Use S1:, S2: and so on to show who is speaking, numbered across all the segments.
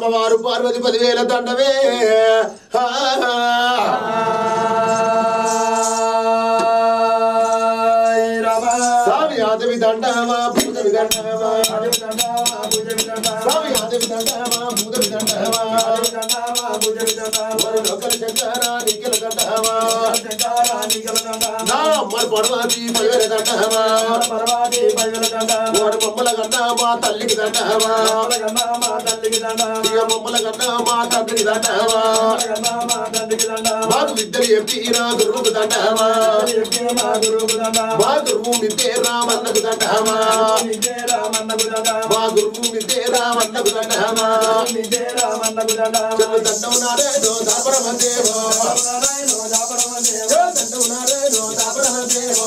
S1: అమ్మవారు పార్వతి పదివేల దండవే ఆ, స్వామి ఆదవి దండమా భూదవి దండమా స్వామి ఆదవి దండమా భూదవి దండమా మరి లోకల శంకరా నిఖిల దండమా నా మరి పర్వతి పదివేల దండమా వాడు బొమ్మల కన్నా మా తల్లికి దండమా ఇక బొమ్మల కన్నా మా తండ్రికి దండమా మాకు విద్యలు ఎంపీరా గురువుకు దండమా మా గురువు మిద్దే రామన్నకు దండమా మా గురువు మిద్దే రామన్నకు దండమా చెల్లు దండం నారాయణో దాపరమదేవో దండం నారాయణో దాపరమదేవో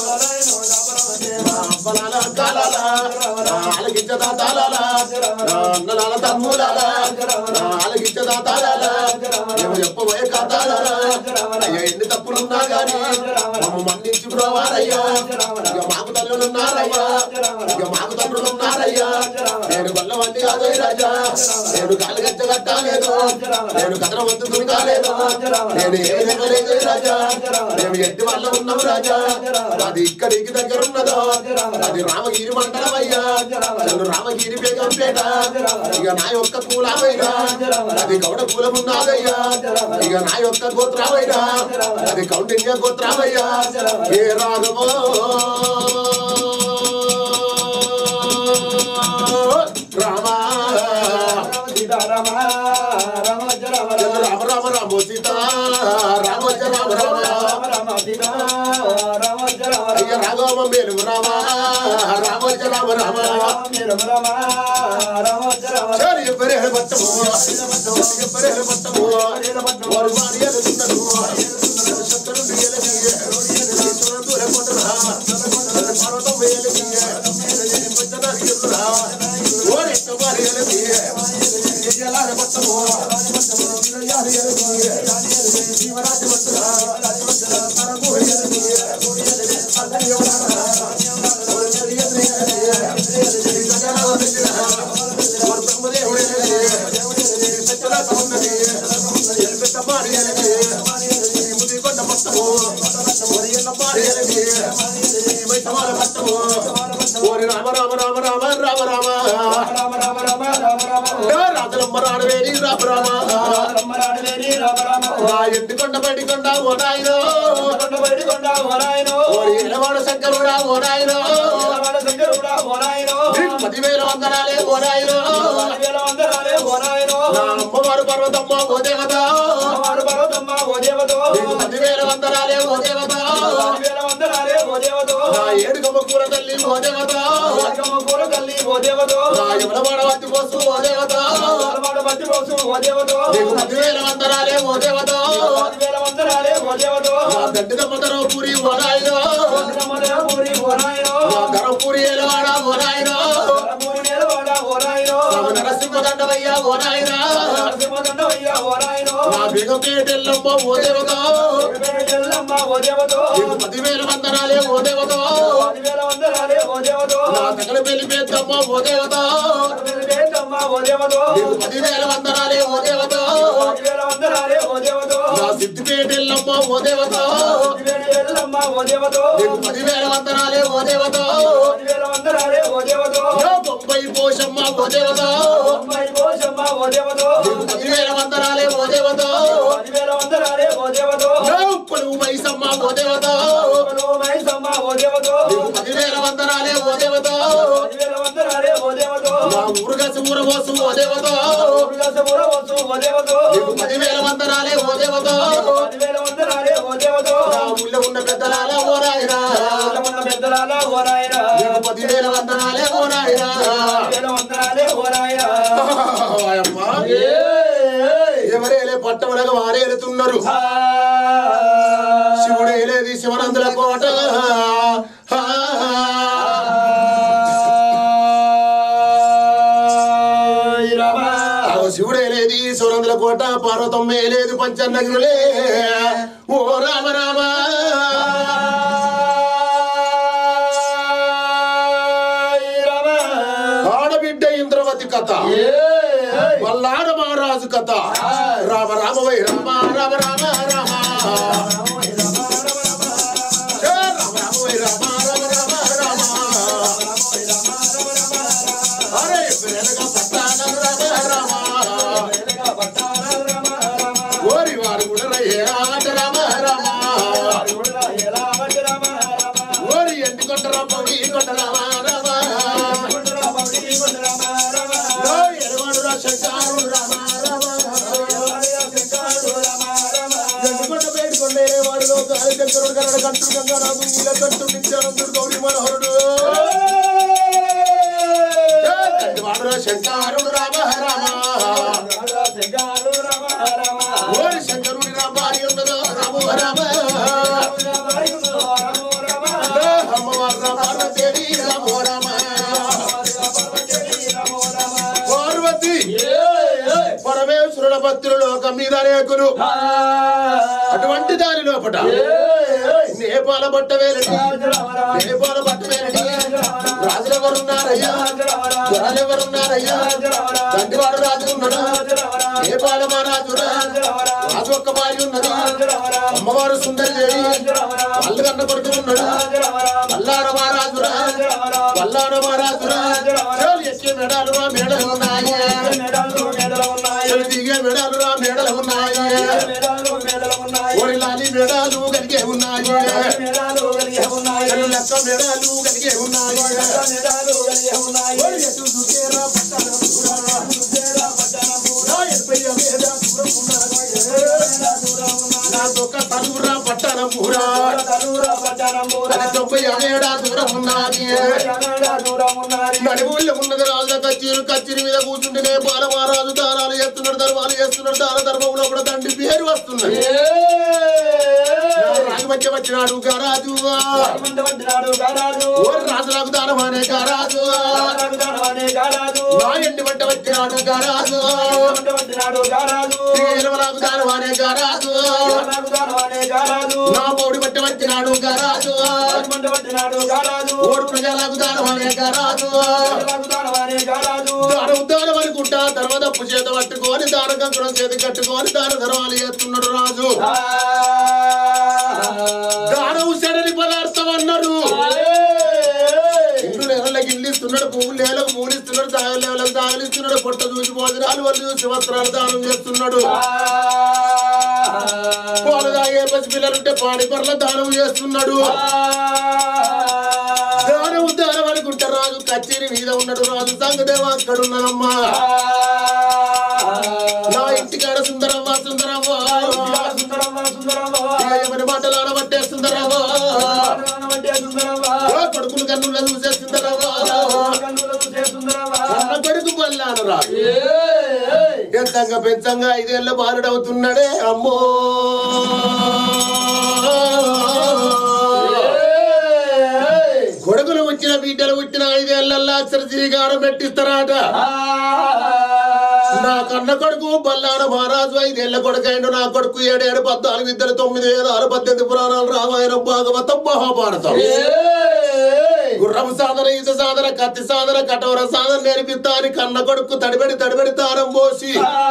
S1: అబ్బలాల తాళాల ఆలకించదా తాళాల అన్నలాల తమ్ములాల ఆలకించదా తాళాల ఏమో చెప్పబోయే కథాలాల అయ్యా ఎన్ని తప్పులున్నా గాని మమ్మ మన్నించి బ్రోవారయ్యా ఇక మాకు తల్లులున్నారయ్యా ఇక మాకు తండ్రులున్నారయ్యా నేను గొల్లవండి కాదు రాజా నేను కాలు గచ్చ కట్టాలేదు నేను కథన వంతు కాలేదు నేను ఏ లేదు రాజా మేము ఎట్టి వల్ల ఉన్నాం రాజా అది ఇక్కడికి దగ్గర ఉన్నదో అది రామగిరి మండలమయ్యా చంద్రు రామగిరి బేగంపేట ఇక నా యొక్క కూలమైనా అది కౌడ కూలమున్నాదయ్యా ఇక నా యొక్క గోత్రామైనా అది కౌండిన్య గోత్రామయ్యా ఏ రాగమో రామా రామ రామ రామ సీత రామ రామ రామ అయ్య రాఘవ మేలు రామ రామ రామ రామ చాలు ఎవ్వరే పట్టము ఎవ్వరే పట్టము వారు వారి ఎదుగుతున్నారు శత్రుడు ఎలగియ ఈశ్వరుడు దూర కొట్టరా పర్వతం ఎలగియ పచ్చదారి ఎదురా ఓరే వారి ఎలగియ ఎలార పట్టము యారి ఎలగియ జీవరాజ పట్టరా పరము ఎలగియ రామ రామ రామ రామ రామ రామ రాజలమ్మ రాడవేరి రామ రామ నా ఎండుకొండ బయటికొండ ఓ నాయనో ఓరి ఎలవాడ శంకరుడా ఓ నాయనో నీకు పదివేల వందనాలే ఓ నాయనో నా అమ్మవారు పర్వతమ్మ ఓ దేవత నీకు పదివేల వందనాలే ఓ దేవత నా ఏడుగమ్మ కూర తల్లి ఓ దేవత నా ఎవలవాడ వత్తి పోసు ఓ దేవత నీకు పదివేల వందనాలే ఓ దేవత నా గడ్డిదమ్మ ధరం పూరి ఓ నాయనో నా ధరం పూరి ఎలవాడ ఓ నాయనో నా నరసింహ దండవయ్య ఓ నాయనా నా బేగపేట ఎల్లమ్మ ఓ దేవత నీకు పదివేల వందనాలే ఓ దేవత నా తగల పెళ్లి పెద్దమ్మ ఓ దేవత నీకు పదివేల వందనాలే ఓ దేవత నా సిద్దిపేట ఎల్లమ్మ ఓ దేవత నీకు పదివేల వందనాలే ఓ దేవత నా బొంబాయి పోషమ్మ ఓ దేవత నీకు పదివేల వందనాలే ఓ దేవత నా కొలువు మైసమ్మ ఓ దేవత నీకు పదివేల వందనాలే ఓ దేవత నా ఊరుగసి ఊరబోసు ఓ దేవత నీకు పదివేల వందనాలే ఓ దేవత నా ఊళ్ళో ఉన్న పెద్దలాల ఓ నాయనా నీకు పదివేల వందనాలే ఓ నాయనా అమ్మా ఎవరేలే పట్టమనగా వారే వెళుతున్నారు శివుడు ఏలేది శివనందుల కోట ఆ. ఆ శివుడు ఏలేది శివనందుల కోట పార్వతమ్మ ఏలేదు పంచన్నగిరులే ఓ రామ రామ ఆడబిడ్డ ఇంద్రవతి కథ వల్లాడ మహారాజు కథ రామ రామ వై రామ రామ రామ రామ ఏ రామ రామ వై రామ రామ రామ రామ అరే పెరగ పట్టాన రామ రామ ఓరి వారు కూడా ఏ ఆట రామ రామ ఓరి ఎండి కొట్ట రామ ఈ కొట్ట రామ రామ ఓ ఎడవాడు రా శంకారుడు రామ రామ ఎందుకొండ బయటకొండే వాడిలో గాలి శంకరుడు కన్నడ కంటుడు గంగారాము నీల కంటు నిత్యానందుడు గౌరీ మనోహరుడు వాడు శంకారుడు రామ రామ ఓరి శంకరుడి రామ భార్య ఉన్నదో రాము రామ అమ్మవారు రామ పార్వతీదేవి రామో రామ పార్వతి పరమేశ్వరుల భక్తులు లోకం మీద అనేకులు అటువంటి దాని లోపట నేపాల బట్ట వేలండి నేపాల బట్ట వేలండి రాజులు ఎవరున్నారయ్యా దొరలు ఎవరున్నారయ్యా తండ్రివాడు రాజు ఉన్నాడు నేపాల మహారాజు రాజు ఒక్క భార్య ఉన్నది అమ్మవారు సుందరి దేవి వాళ్ళు కన్న కొడుకు ఉన్నాడు పల్లాడ మహారాజురా పల్లాడ మహారాజురా చెలు ఎక్కే మెడాలు రా మేడలు ఉన్నాయి చెలు దిగే మెడాలు రా మేడలు ఉన్నాయి ఓరి లాలి మెడాలు కలిగే ఉన్నాయి చెలు లెక్క మెడాలు కలిగే ఉన్నాయి ఓరి ఎటు చూసేరా పట్టణం నా ఎనభై మీద దూరం ఉన్నది. నా దొక్క తలుగురా పట్టణం పూరా అది తొంభై ఏడా దూరం ఉన్నది నడువుల్లో ఉన్నది రాజుల కచ్చేరు కచ్చేరి మీద కూర్చుంటే నేపాల మహారాజు దానాలు చేస్తున్నాడు ధర్మాలు చేస్తున్నాడు దాన ధర్మంలో కూడా తండ్రి పేరు వస్తున్నది రాజమధ్య వచ్చినాడు గరాజు ఓ రాజులకు దానం అనే గరాజు నా ఎండి వంట వచ్చినాడు గరాజు ఇరవలకు దానం అనే గరాజు నా పౌడి బట్ట వచ్చినాడు గరాజు ఓడు ప్రజలకు దానం అనే గరాజు దానం దానం అనుకుంటా తర్వాత అప్పు చేత పట్టుకొని దాన కంకుడం చేతి కట్టుకొని దాన ధర్మాలు చేస్తున్నాడు రాజు దానవు సెడని పదార్థం అన్నారు ఇల్లు నెలలకు ఇల్లు ఇస్తున్నాడు పువ్వులు నేలకు పూలిస్తున్నాడు తాగలు నేలకు తాగలిస్తున్నాడు పొట్ట చూసి భోజనాలు వాళ్ళు చూసి వస్త్రాలు దానం చేస్తున్నాడు పాలు తాగే పసి పిల్లలుంటే పాడి పర్ల దానం చేస్తున్నాడు దానము దానం అనుకుంటే రాజు కచేరి మీద ఉన్నాడు రాజు సంగదేవ అక్కడ ఉన్నదమ్మా నా ఇంటికాడ సుందరమ్మ సుందరమ్మ ఇక ఎవరి మాటలు ఆడబట్టే సుందరమ్మ ఓ కొడుకులు కన్నుల చూసే సుందరమ్మ అన్న కొడుకు పల్లాను రా ఎంతంగా పెంచంగా ఐదేళ్ల బాలుడవుతున్నాడే అమ్మో కొడుకులు వచ్చిన బిడ్డలు పుట్టిన ఐదేళ్లలో అక్షర శ్రీకారం పెట్టిస్తారట నా కన్న కొడుకు బల్లాడ మహారాజు ఐదేళ్ల కొడుకైండు నా కొడుకు ఏడేడు పద్నాలుగు ఇద్దరు తొమ్మిది వేదాలు పద్దెనిమిది పురాణాలు రామాయణం భాగవతం మహాభారతం గుర్రపు సాధన ఈత సాధన కత్తి సాధన కఠోర సాధన నేర్పిస్తా అని కన్న కొడుకు తడిబడి తడిబడి తారం పోసి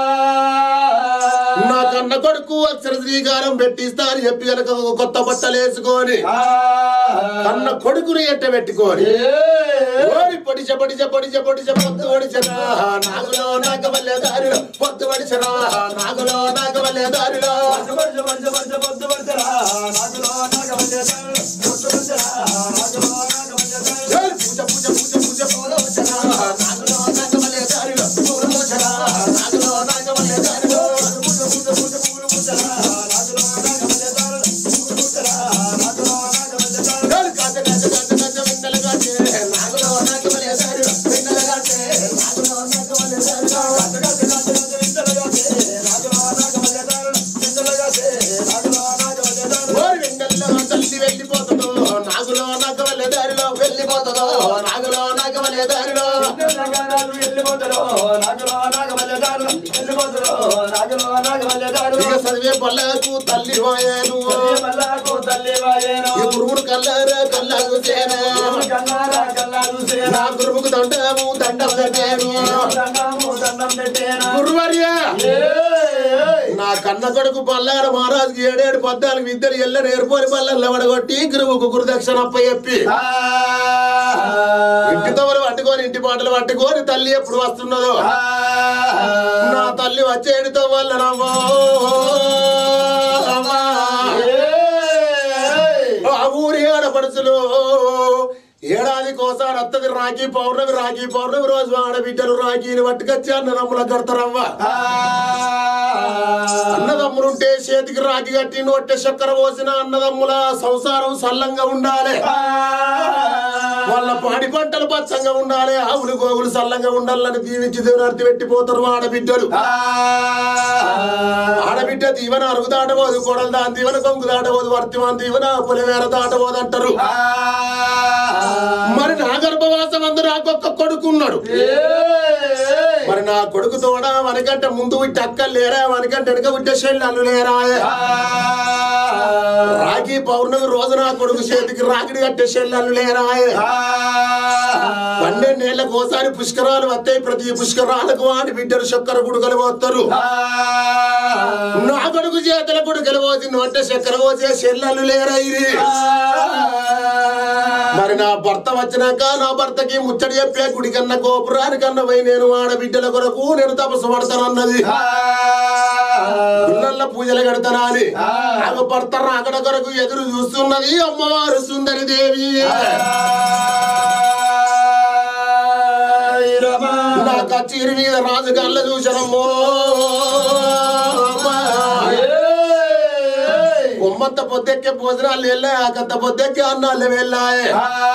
S1: నా కన్న కొడుకు అక్షర శ్రీకారం పెట్టిస్తా అని చెప్పి కనుక ఒక కొత్త బట్టలు వేసుకొని కన్న కొడుకుని ఎట్ట పెట్టుకొని ఓరి పొడిచ పొడిచ పొడిచ పొడిచ పొత్తు పొడిచరా నాగులో నాగవల్లే దారిలో పొత్తు పొడిచరా నాగులో నాగవల్లే దారిలో ఏయ్ పూజ పూజ పూజ పూజ పూజ వచ్చరా నాగులో నాగవల్లే దారిలో పూలు వచ్చరా నాగులో నాగవల్లే దారిలో పూజ పూజ పూజ పూలు వచ్చరా నాగులో నాగవల్లే దారిలో పూలు వచ్చరా నాగులో నాగవల్లే దారిలో ఏయ్ కాచ కాచ కాచ కాచ వెన్నెల కాచే నాగులో నాగవల్లే దారిలో వెన్నెల కాచే నాగులో నాగవల్లే దారిలో కాచ కాచ కాచ కాచ వెన్నెల కాచే నాగులో నాగవల్లే దారిలో వెన్నెల కాచే నాగులో నాగవల్లే దారిలో ఓరి వెన్నెల్లో తల్లి వెళ్ళిపోతుందో నాగులో నాగవల్లే దారిలో వెళ్ళిపోతుందో నాగులో నాగవల్లే దారిలో ఇక చదివే పల్లకు తల్లి వాయను ఈ గురువుడు కల్లారా కల్లాగు చేను నా గురువుకు దండము దండం పెట్టాను గురువర్య నా కన్న కొడుకు బల్లార మహారాజుకి ఏడేడు పద్నాలుగు విద్యలు ఎల్ల నేర్పోని బల్లల్లో వడగొట్టి గురువుకు గురుదక్షిణ అప్ప చెప్పి ఇంటి తవరు పట్టుకొని ఇంటి పాటలు పట్టుకొని తల్లి ఎప్పుడు వస్తున్నదో నా తల్లి వచ్చేడితో వల్ల నవ్వో ఆ ఊరి ఆడపడుచులు ఏడాది కోసారి అత్తది రాఖీ పౌర్ణమి రాఖీ పౌర్ణమి రోజు ఆడబిడ్డలు రాఖీని పట్టుకొచ్చి అన్నదమ్ముల కడతారవ్వ అన్నదమ్ములుంటే చేతికి రాఖీ కట్టి నొట్టె చక్కెర పోసిన అన్నదమ్ముల సంసారం సల్లంగా ఉండాలి వాళ్ళ పాడి పంటలు పచ్చంగా ఉండాలి ఆవులు గోవులు సల్లంగా ఉండాలని దీవించి దేవుని పెట్టిపోతారు ఆడబిడ్డలు ఆడబిడ్డ దీవెన అరుగు దాటబోదు కొడలు దాని దీవెన కొంగు దాటబోదు వర్తిమాన్ దీవెన పులివేర దాటబోదు అంటారు మరి నా గర్భవాసం అందరూ నాకొక్క కొడుకున్నాడు మరి నా కొడుకు తోడ వనకంటే ముందు విట్టి అక్కలు లేరా వనకంటే వెనక విట్టే చెల్లెళ్ళు లేరా రాఖీ పౌర్ణమి రోజు నా కొడుకు చేతికి రాకిడి కట్టే చెల్లెళ్ళు లేరా పన్నెండేళ్లకు ఒకసారి పుష్కరాలు వస్తాయి ప్రతి పుష్కరాలకు వాడి బిడ్డలు చక్కెర గుడుకలు పోతారు నా కొడుకు చేతుల గుడుకలు పోతుంది అంటే చక్కెర పోసే చెల్లెళ్ళు లేరా ఇది మరి నా భర్త వచ్చినాక నా భర్తకి ముచ్చడి చెప్పే గుడి కన్నా గోపురానికన్నా పోయి నేను ఆడబిడ్డల కొరకు నేను తపస్సు పడతానన్నది గుళ్ళల్ల పూజలు కడతానా అని ఆమె భర్త రాకడ కొరకు ఎదురు చూస్తున్నది అమ్మవారు సుందరి దేవి నా కచ్చీరి మీద రాజు కళ్ళ చూశానమ్మో కొమ్మంత పొద్దెక్కే భోజనాలు వెళ్ళా కంత పొద్దెక్కే అన్నాళ్ళు వెళ్ళాయే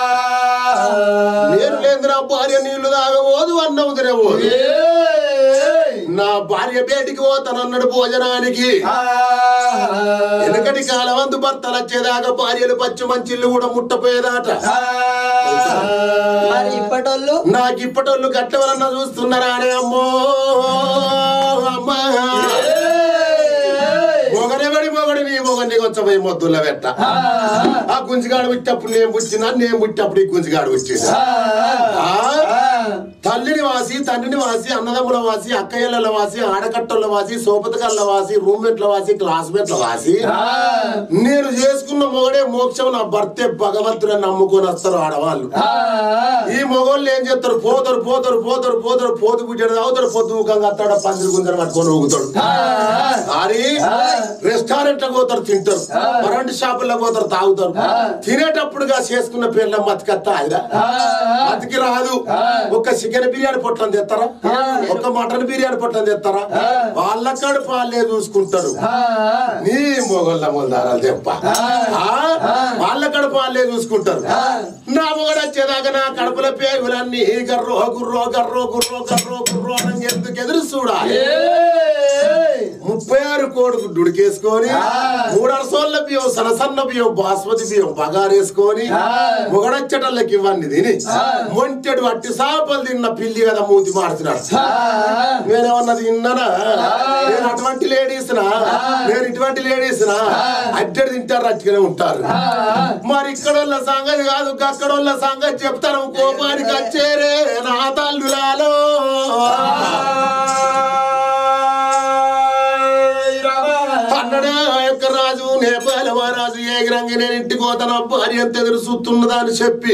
S1: నేను లేదు నా భార్య నీళ్లు తాగబోదు అన్నం తినబోదు నా భార్య బయటికి పోతానన్నాడు భోజనానికి వెనకటి కాలవంతు భర్తలు వచ్చేదాకా భార్యలు పచ్చి మంచిళ్ళు కూడా ముట్టపోయేదాట
S2: మరి ఇప్పటోళ్ళు
S1: నాకు ఇప్పటోళ్ళు గట్లవలన్నా చూస్తున్నారా అనే అమ్మో అమ్మా మొగనెవడి మొగడు నీ మొగని కొంచెం మొద్దుల పెట్ట ఆ గుంజిగాడు పుట్టినప్పుడు నేను పుట్టినా నేను పుట్టినప్పుడు ఈ గుంజిగాడు పుట్టిందా ఆ? తల్లిని వాసి తండ్రిని వాసి అన్నదమ్ముల వాసి అక్కయ్యల వాసి ఆడకట్టల వాసి సోపతకల్ల వాసి రూమ్మేట్ల వాసి క్లాస్మేట్ల వాసి నేను చేసుకున్న మొగడే మోక్షం నా భర్తే భగవంతుని నమ్ముకొని వస్తారు ఆడవాళ్ళు ఈ మొగోళ్ళు ఏం చేస్తారు పోతారు పోతారు పోతారు పోతారు పోతు పుట్టాడు అవుతాడు పొద్దు ముఖంగా అత్తాడు పందిరి గుంజర పట్టుకొని ఊగుతాడు అని రెస్టారెంట్ లో పోతారు తింటారు కరెంట్ షాపుల్లో పోతారు తాగుతారు తినేటప్పుడుగా చేసుకున్న పేర్ల మతికత్త అదిరా మతికి రాదు ఒక చికెన్ బిర్యానీ పొట్లం తెస్తారా ఒక మటన్ బిర్యానీ పొట్లం తెస్తారా వాళ్ళ కడుపు వాళ్ళే చూసుకుంటారు నీ మొగళ్ళ మొదలారాలు చెప్ప వాళ్ళ కడుపు వాళ్ళే చూసుకుంటారు నా మొగడు వచ్చేదాకా నా కడుపుల పేగులన్నీ గర్రో గుర్రో గర్రో గుర్రో గర్రో గుర్రో అని ఎందుకు ఎదురు చూడాలి ముప్పై ఆరు కోడుకు డుడికేసుకొని మూడు అరసోళ్ళ బియ్యం సనసన్న బియ్యం బాస్మతి బియ్యం బగారేసుకొని మొగడచ్చటల్లకి ఇవ్వండి తిని మొంటెడు అట్టి సాపలు తిన్న పిల్లి కదా మూతి మాడుతున్నాడు నేనేమన్నా తిన్నానా నేను అటువంటి లేడీస్ నా నేను ఇటువంటి లేడీస్ నా అద్దెడు తింటారు అట్టుగానే ఉంటారు మరి ఇక్కడ వాళ్ళ సంగతి కాదు అక్కడ వాళ్ళ సంగతి చెప్తాను కోపానికి వచ్చేరే నా తల్లులాలో అన్నడా ఆ యొక్క రాజు నేపాల మహారాజు ఏగిరంగి నేను ఇంటికి పోతాను భార్య ఎంత ఎదురు చూస్తున్నదా అని చెప్పి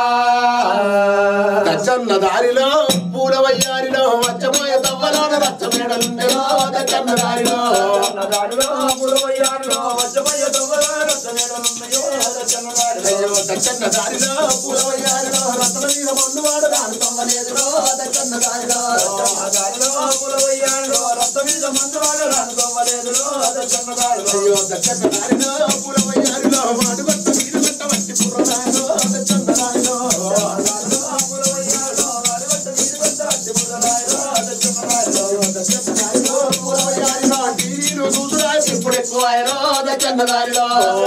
S1: దచ్చన్న దారిలో పూల వయ్యారిలో వచ్చబోయే తవ్వలోన రచ్చమేడలుండెలో దచ్చన్న దారిలో అయ్యో దచ్చన్న దారిలో పూల వయ్యారిలో రత్న మీద మండువాడు రాను తవ్వలేదులో దచ్చన్న దారిలో అయ్యో దచ్చన్న దారిలో పూల వయ్యారిలో మాడుగొట్ట మీద గొట్ట వంటి పుర్రదారిలో దచ్చన్న దారిలో దచ్చన్న దారిలో పూల వయ్యారిలో టీవీలు చూసురా ఇప్పుడు ఎక్కువ ఆయనో దచ్చన్న దారిలో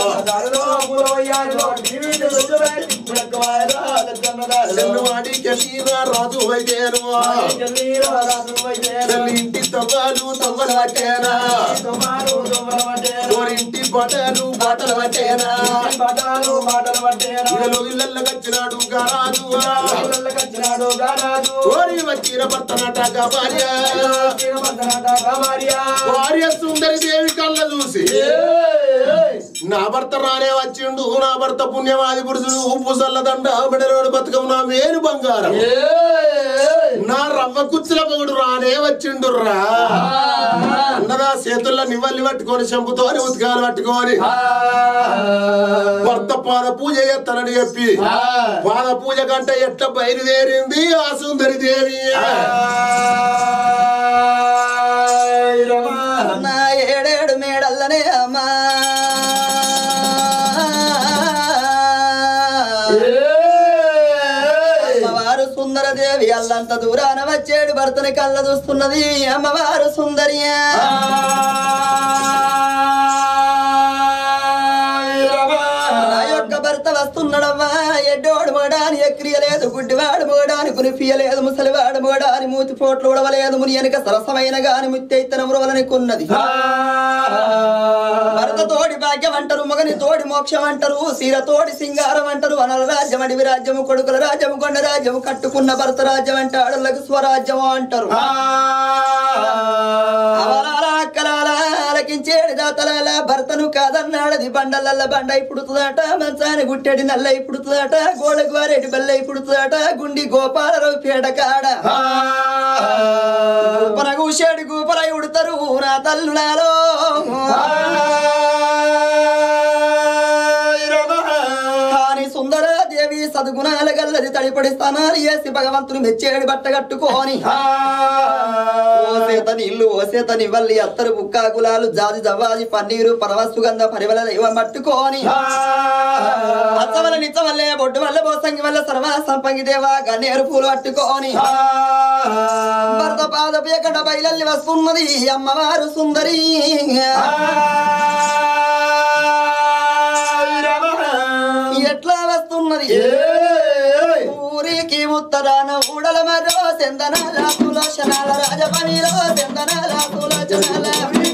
S1: చెల్లు వాడికి నీరా రాజు వైదేను చెల్లి ఇంటి తవ్వాలు తవ్వలు పట్టేనా ఓరింటి బట్టలు బట్టలు పట్టేనా ఇకలో ఇళ్ళల్లో వచ్చినాడు గారాజు
S2: వచ్చినాడు గారాజు
S1: ఓరి వచ్చిన భర్త నటాక భార్య
S2: భార్య
S1: భార్య సుందరి దేవి కళ్ళ చూసి నా భర్త రానే వచ్చిండు నా భర్త పుణ్యవాది పురుషుడు ఉప్పు సల్లదండ మెడలోడు బతుకం నా మేలు బంగారం నా రవ్వ కుచ్చుల పొగుడు రానే వచ్చిండు రా అన్నదా చేతుల్లో నివ్వల్లి పట్టుకొని చెంపుతో ఉతికాలు పట్టుకొని భర్త పాద పూజ చేస్తానని చెప్పి పాద పూజ కంటే ఎట్లా బయలుదేరింది ఆ సుందరి దేవి
S3: నా ఏడేడు మేడల్లనే అమ్మా అమ్మవారు సుందరదేవి అల్లంత దూరాన వచ్చేడు భర్తని కళ్ళ చూస్తున్నది అమ్మవారు సుందరియా నా యొక్క భర్త వస్తున్నాడమ్మా ఎడ్డోడు మోడాని ఎక్రియలేదు గుడ్డివాడు మోడాని కునిపియలేదు ముసలివాడు మోడాని మూతి పోట్లు ఉడవలేదు ముని వెనక సరసమైన గాని ముత్తైతన మురవలని కొన్నది భరత తోడి భాగ్యం అంటారు మగని తోడి మోక్షం అంటారు సీర తోడి సింగారం అంటారు వనల రాజ్యం అడివి రాజ్యము కొడుకుల రాజ్యము కొండ రాజ్యము కట్టుకున్న భరత రాజ్యం అంటే ఆడలకు స్వరాజ్యము అంటారు అవలాల అక్కలాల ఆలకించేడి దాతలాల భర్తను కాదన్నాడది బండలల్ల బండ ఇప్పుడుతుందట మంచాని గుట్టెడి నల్ల ఇప్పుడుతుందట గోడకు వారెడి బల్ల ఇప్పుడుతుందట గుండి గోపాలరావు పేడ కాడ గూపన కూసేడు గూపల ఉడతారు నా తల్లులాలో కానీ సుందరాదేవి సద్గుణాల గల్లది తడిపడి స్థానాలు వేసి భగవంతుని మెచ్చేడు బట్ట కట్టుకోని ఓ సేత నీళ్లు ఓ సేత నివల్లి అత్తరు బుక్క గులాలు జాజి జవాజి పన్నీరు పరవస్తు గంధ పరివల దైవం పట్టుకోని అచ్చవల నిచ్చవల్లే బొడ్డు వల్ల బోసంగి వల్ల సర్వ సంపంగి దేవా గన్నేరు పూలు పట్టుకోని భర్త పాదపు ఎక్కడ బయలల్లి వస్తున్నది అమ్మవారు సుందరి ఎట్లా వస్తున్నది ఊరికి ఉత్తరాన ఊడల మరో చందనాల సులోచనాల రాజపనిలో చందనాల సులోచనాల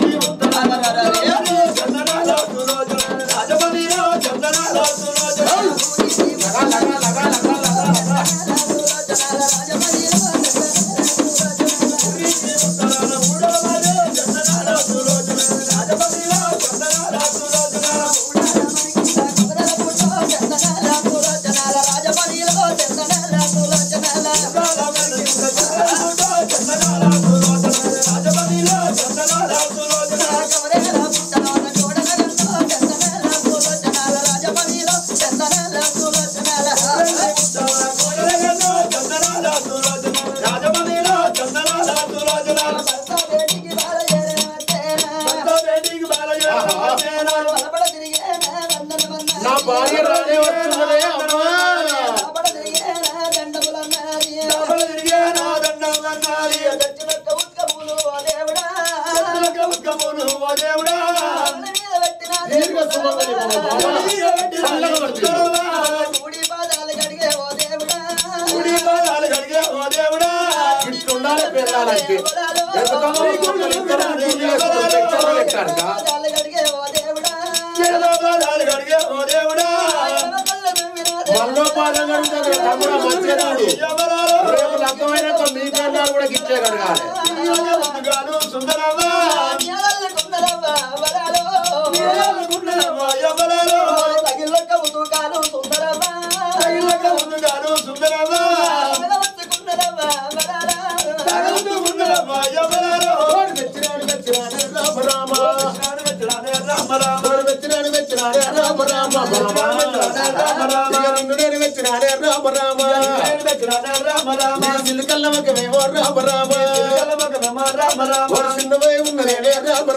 S1: నా భార్య రానే వస్తున్నదే అమ్మా దీర్ఘ సుమంగళి మన బాబా. చల్లగా పడుతుంది. ఇట్లా ఉండాలి పిల్లలకి ఎంతకమ్మా ఇంకొకరు ఇద్దరు ముగ్గురు చేసుకుంటూ లెక్కలు లెక్కడగా. మళ్ళీ పాదం కడుగుతాడు తమ్ముడు మంచిగాడు రేపు లగ్గమైనాక మీ పిల్లలు కూడా గిట్టే కడగాలి ఓడి వెచ్చినాడు వెచ్చినాడే రామ రామ. ఓడి వెచ్చినాడు వెచ్చినాడే రామ రామ ఇక నిన్ను నేను వెచ్చినాడే రామ రామ నీ సిల్కల్లమకమేమో రామ రామ ఓడి చిన్నవై ఉన్నదేనే రామ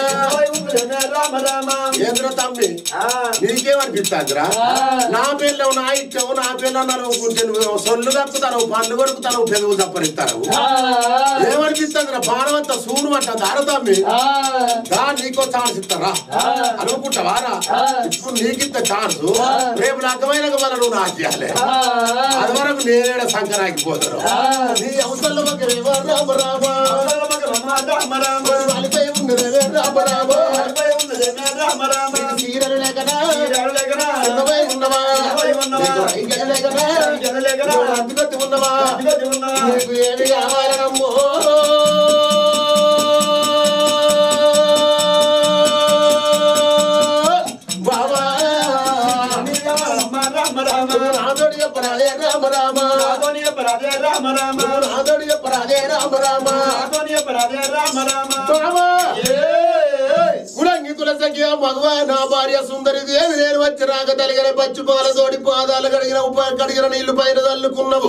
S1: రామ ఏంద్ర తమ్మి నీకేమనిపిస్తాదిరా నా పిల్లవు నా ఇష్టం నా పిల్లలు నలుగుకుంటే నువ్వు సొల్లు తప్పుతారు పండ్లు కొడుకుతారు పెదవు తప్పరిస్తారు ఏమనిపిస్తుందిరా బాణమంతా సూరు అంట దారతమ్మి దా నీకో ఛాన్స్ ఇస్తారా అనుకుంటావా రా ఇప్పుడు నీకింత ఛాన్స్ రేపు లగ్గమైన వల్ల నువ్వు నాకు ఇవ్వాలి అది వరకు నేనేడ సంకరాకి పోతారు నీ అవసరంలో ఒక రేవా రామ రామ వాలిపై ఉన్నదే రామ రామ చీరలు లేకనా ఉన్నవై ఉన్నవా
S2: రామ రామ
S1: నువ్వు నాతోడు చెప్పరాదే రామ రామ
S2: నాతోని చెప్పరాదే రామ రామ
S1: రామా
S2: ఏయ్!
S1: కులంగి తులసకి మగవ నా భార్య సుందరి దేవి నేను వచ్చి రాక తలిగిన పచ్చి పాల తోడి పాదాలు కడిగిన ఉప కడిగిన నీళ్లు పైన తల్లుకున్నావు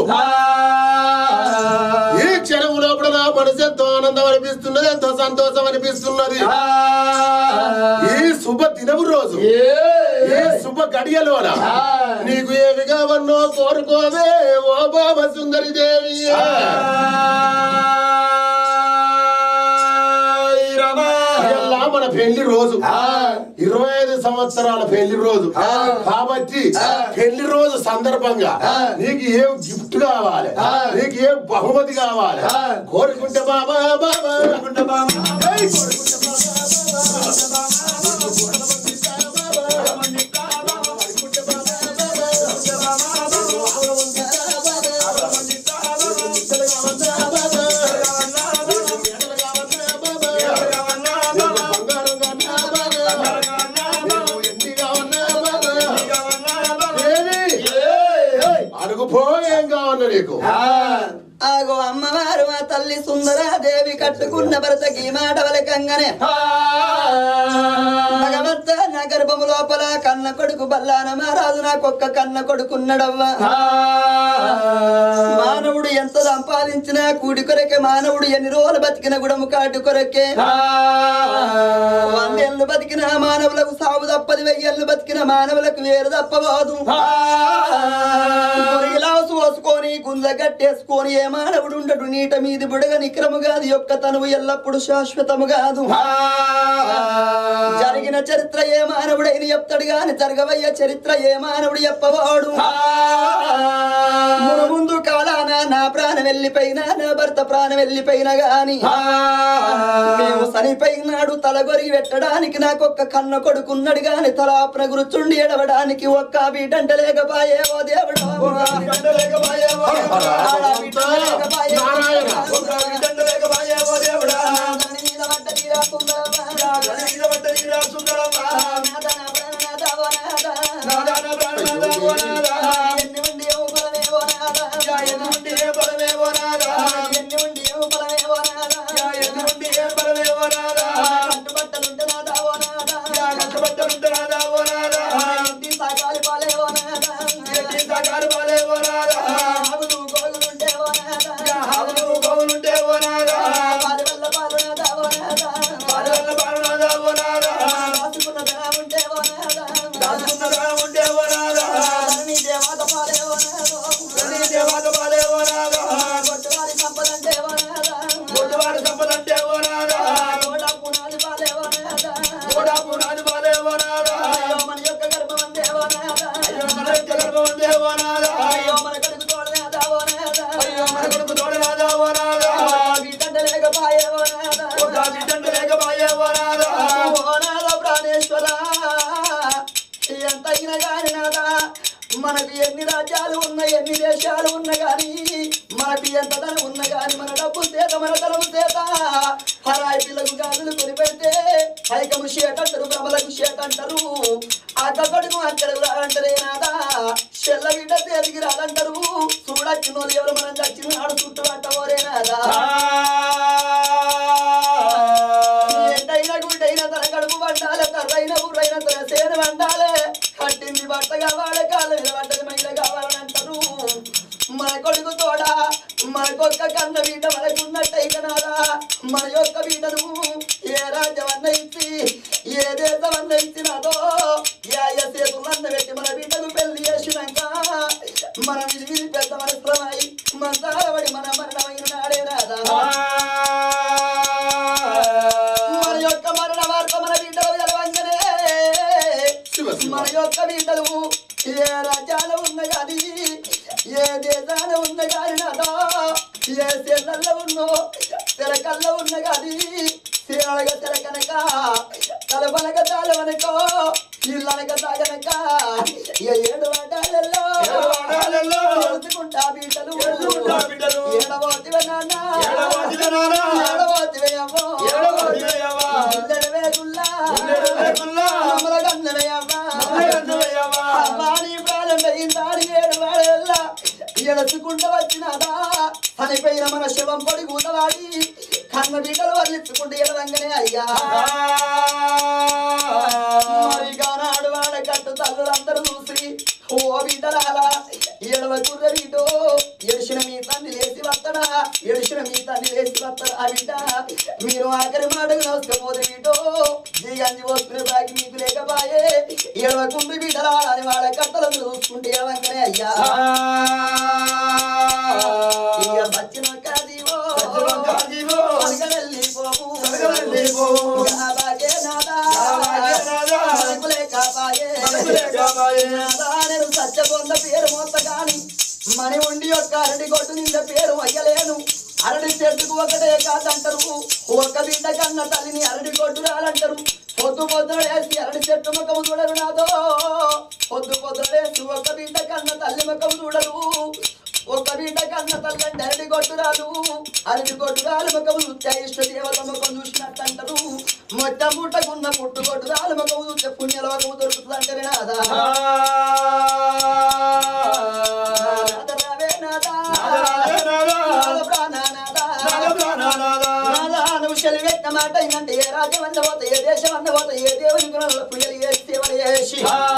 S1: ఈ క్షణం లోపల నా మనసు ఎంతో ఆనందం అనిపిస్తున్నది ఎంతో సంతోషం అనిపిస్తున్నది ఈ శుభ దినము రోజు ఈ శుభ గడియలోన నీకు ఏమి కావన్నో కోరుకోవే ఓ బాబ సుందరి దేవి ఇవాళ మన పెళ్లి రోజు ఇరవై ఐదు సంవత్సరాల పెళ్లి రోజు కాబట్టి పెళ్లి రోజు సందర్భంగా నీకు ఏం గిఫ్ట్ కావాలి నీకు ఏం బహుమతి కావాలి కోరుకుంటే బాబా బాబా ఏయ్, బంగారం కావాలా బాబా? నీకు ఎండి కావాలా బాబా? ఏది? అడుగుపో ఏం కావాలా నీకు
S3: ఆగో అమ్మవారు మా తల్లి సుందరాదేవి కట్టుకున్న భరతకి ఈ మాట వలకంగానే భగవంత నా గర్భము లోపల కన్న కొడుకు బల్లాన మహారాజు నాకొక్క కన్న కొడుకున్నడవ్వా మానవుడు ఎంత సంపాదించినా కూడి కొరకే మానవుడు ఎన్ని రోజులు బతికిన గుడము కాటు కొరకే వందేళ్ళు బతికిన మానవులకు సాగు తప్పది వెయ్యేళ్ళు బతికిన మానవులకు వేరు తప్పబోదు గిలాసు పోసుకొని గుంజ కట్టేసుకొని ఏ మానవుడు ఉండడు నీట మీది బుడగ నిక్రము కాదు యొక్క తనువు ఎల్లప్పుడు శాశ్వతము కాదు జరిగిన చరిత్ర ఏ మానవుడైన చెప్తాడు గాని జరగవయ్య చరిత్ర ఏ మానవుడు చెప్పవాడు మున ముందు కాలాన నా ప్రాణం వెళ్ళిపోయినా నా భర్త ప్రాణం వెళ్ళిపోయినా గాని మేము చనిపోయినాడు తల గొరిగి పెట్టడానికి నాకొక్క కన్న కొడుకున్నాడు గాని తలాపన గురుచుండి ఎడవడానికి ఒక్క బీటంట లేకపాయే ఓ దేవుడు ఆడ బిడ్డ లేకపాయే ఓ
S1: నారాయణ.
S3: దేవుడా. దాని మీద పడ్డ తీరా సుందరమా. నాథ నా ప్రాణనాథ ఓ నాథ. ఎన్ని ఉండి ఏమో ఫలమే ఓ నాథ. ఎన్ని ఉండి ఏమో ఫలమే ఓ నాథ. కట్టుబట్టలుంటే నాథ ఓ నాథ. ఇంటి సాకాలి పాలే ఓ నాథ. ఆవులు గోగులుంటే ఓ నాథ. పాలి వల్ల పాలు నాథ ఓ నాథ. రాసుకున్న ధనం ఉంటే ఓ నాథ. ధరణి దేవత పాలే ఓ నాథ. కొట్టువారి సంపదంటే ఓ నాథ. కోట పునాది పాలే ఓ నాథ. అయ్యో మన యొక్క గర్భం అందే ఓ నాథ. అయ్యో మన కడుపు తోడ నాథ ఓ నాథ. బిడ్డంట లేకపాయే ఓ నాథ. ఓ నాథ ప్రాణేశ్వర ఎంత అయినా గాని నాథ మనకు ఎన్ని రాజ్యాలు ఉన్నాయి ఎన్ని దేశాలు ఉన్నా గాని మనకు ఎంత ధనం ఉన్నా గాని మన డబ్బు చేత మన ధనము చేత హరాయి పిల్లకు గాజులు కొని పెడితే ఐకము షేట్ అంటారు భ్రమలకు షేట్ అంటారు అక్క కొడుకు అక్కడ అంటారే నాదా చెల్ల బిడ్డ చేతికి రాదంటారు చూడచ్చిన వాళ్ళు ఎవరు మనం చచ్చిన నాడు చుట్టూ అంటవోరే నాదా ఎండైన గుడ్డైన తన కడుపు వండాలే తర్రైన ఊరైన తన సేను వండాలే కట్టింది బట్ట కావాలి కాళ్ళ మీద పడ్డది మహిళ కావాలని అంటారు మన కొడుకు తోడా మనకొక్క కన్న బిడ్డ మనకున్నట్టయితే నాదా మన యొక్క బిడ్డను ఏ రాజ్యం ఇచ్చి ఏ దేశం అన్న ఇచ్చినాదో ఏ అయ్య చేతులన్న పెట్టి మన బిడ్డకు పెళ్లి చేసినాక మన విధి విధి పెద్ద మనస్త్రమై మందారబడి మన మరణమైన నాడే నాదా మన యొక్క మరణ వార్త మన బిడ్డలు తెలవంగానే
S1: శివ శివ.
S3: మన యొక్క బిడ్డలు ఏ రాజ్యాల ఉన్న గాని ఏ దేశాల ఉన్న గాని నాదా ఏ సేనల్లో ఉన్నో తెలకల్లో ఉన్న గాని సీనలగ తెలకనక తలపనక తాళవనకో ఇల్లనక తాగనక ఏ ఏడు వాటాలలో
S2: ఏడు వాటాలలో
S3: ఎడుచుకుంటా బిడ్డలు
S2: ఎడుచుకుంటా బిడ్డలు.
S3: ఏడవోతివే నాన్న
S2: ఏడవోతివే నాన్న.
S3: ఏడవోతివే అమ్మో
S2: ఏడవోతివే అవ్వ.
S3: గుల్లెడవే గుల్లా
S2: గుల్లెడవే గుల్లా.
S3: అమల గన్నవే అవ్వ.
S2: అమల గన్నవే అవ్వ.
S3: అమ్మా నీ ప్రాణం పోయిందాని ఏడు వాడల్లా ఎడచుకుంటూ వచ్చినాదా చనిపోయిన మన శవం పొడి కూతవాడి కన్న బిడ్డలు వర్లించుకుంటే ఎడవంగానే అయ్యా మరి కానాడు వాడ కట్టు తల్లులందరూ చూసి ఓ బిడ్డలాలా ఎడవ కుర్ర బిడ్డో ఎడిసిన మీ తల్లి లేచి వత్తడా ఎడిసిన మీ తల్లి లేచి వత్తడా ఆ బిడ్డ మీరు ఆఖరి మాటకు నోసుకోపోతే బిడ్డో ఈ గంజి పోసుకునే బాకి మీకు లేకపాయే ఎడవ కుండ్రి బిడ్డలాలా అని వాళ్ళ కట్టలను చూసుకుంటే ఎడవంగానే అయ్యా ఇక సచ్చిన కాదీవో
S2: కాదీవో.
S3: పలకలెళ్ళిపోవు.
S2: పలకలెళ్ళిపోవు.
S3: గాబాగే నాదా.
S2: గాబాగే నాదా.
S3: పలుకులే కాపాయే.
S2: పలుకులే కాపాయే.
S3: నాదా నేను సత్యబొంద పేరు మొత్త గాని మణి ఉండి యొక్క అరటి కొట్టు నింద పేరు అయ్యలేను అరటి చెట్టుకు ఒకటే కాదంటారు ఒక్క బిడ్డ కన్న తల్లిని అరటి కొట్టు రాలంటారు పొద్దు పొద్దుడేసి అరటి చెట్టు ముఖము చూడరు నాదో పొద్దు పొద్దుడేసి ఒక్క బిడ్డ కన్న తల్లి ముఖము చూడరు ఒక్క బిడ్డ కన్న తల్లి అరటి కొట్టురాలు అరటి కొట్టురాలు ముఖము చూస్తే ఇష్ట దేవత ముఖం చూసినట్టు అంటారు మొత్తం పుట్టకున్న పుట్టు కొట్టురాలు ముఖము చూస్తే పుణ్యల ముఖము దొరుకుతుంది అంటే నాదా నాద రావే నాదా.
S2: రావే నాదా.
S3: నాద ప్రాణనాదా. నాదా నువ్వు సెలివెట్టిన మాట ఏంటంటే ఏ రాజ్యం అన్న పోతే ఏ దేశం అన్న పోతే ఏ దేవుని గుణాల పుయ్యలు ఏ సేవలు చేసి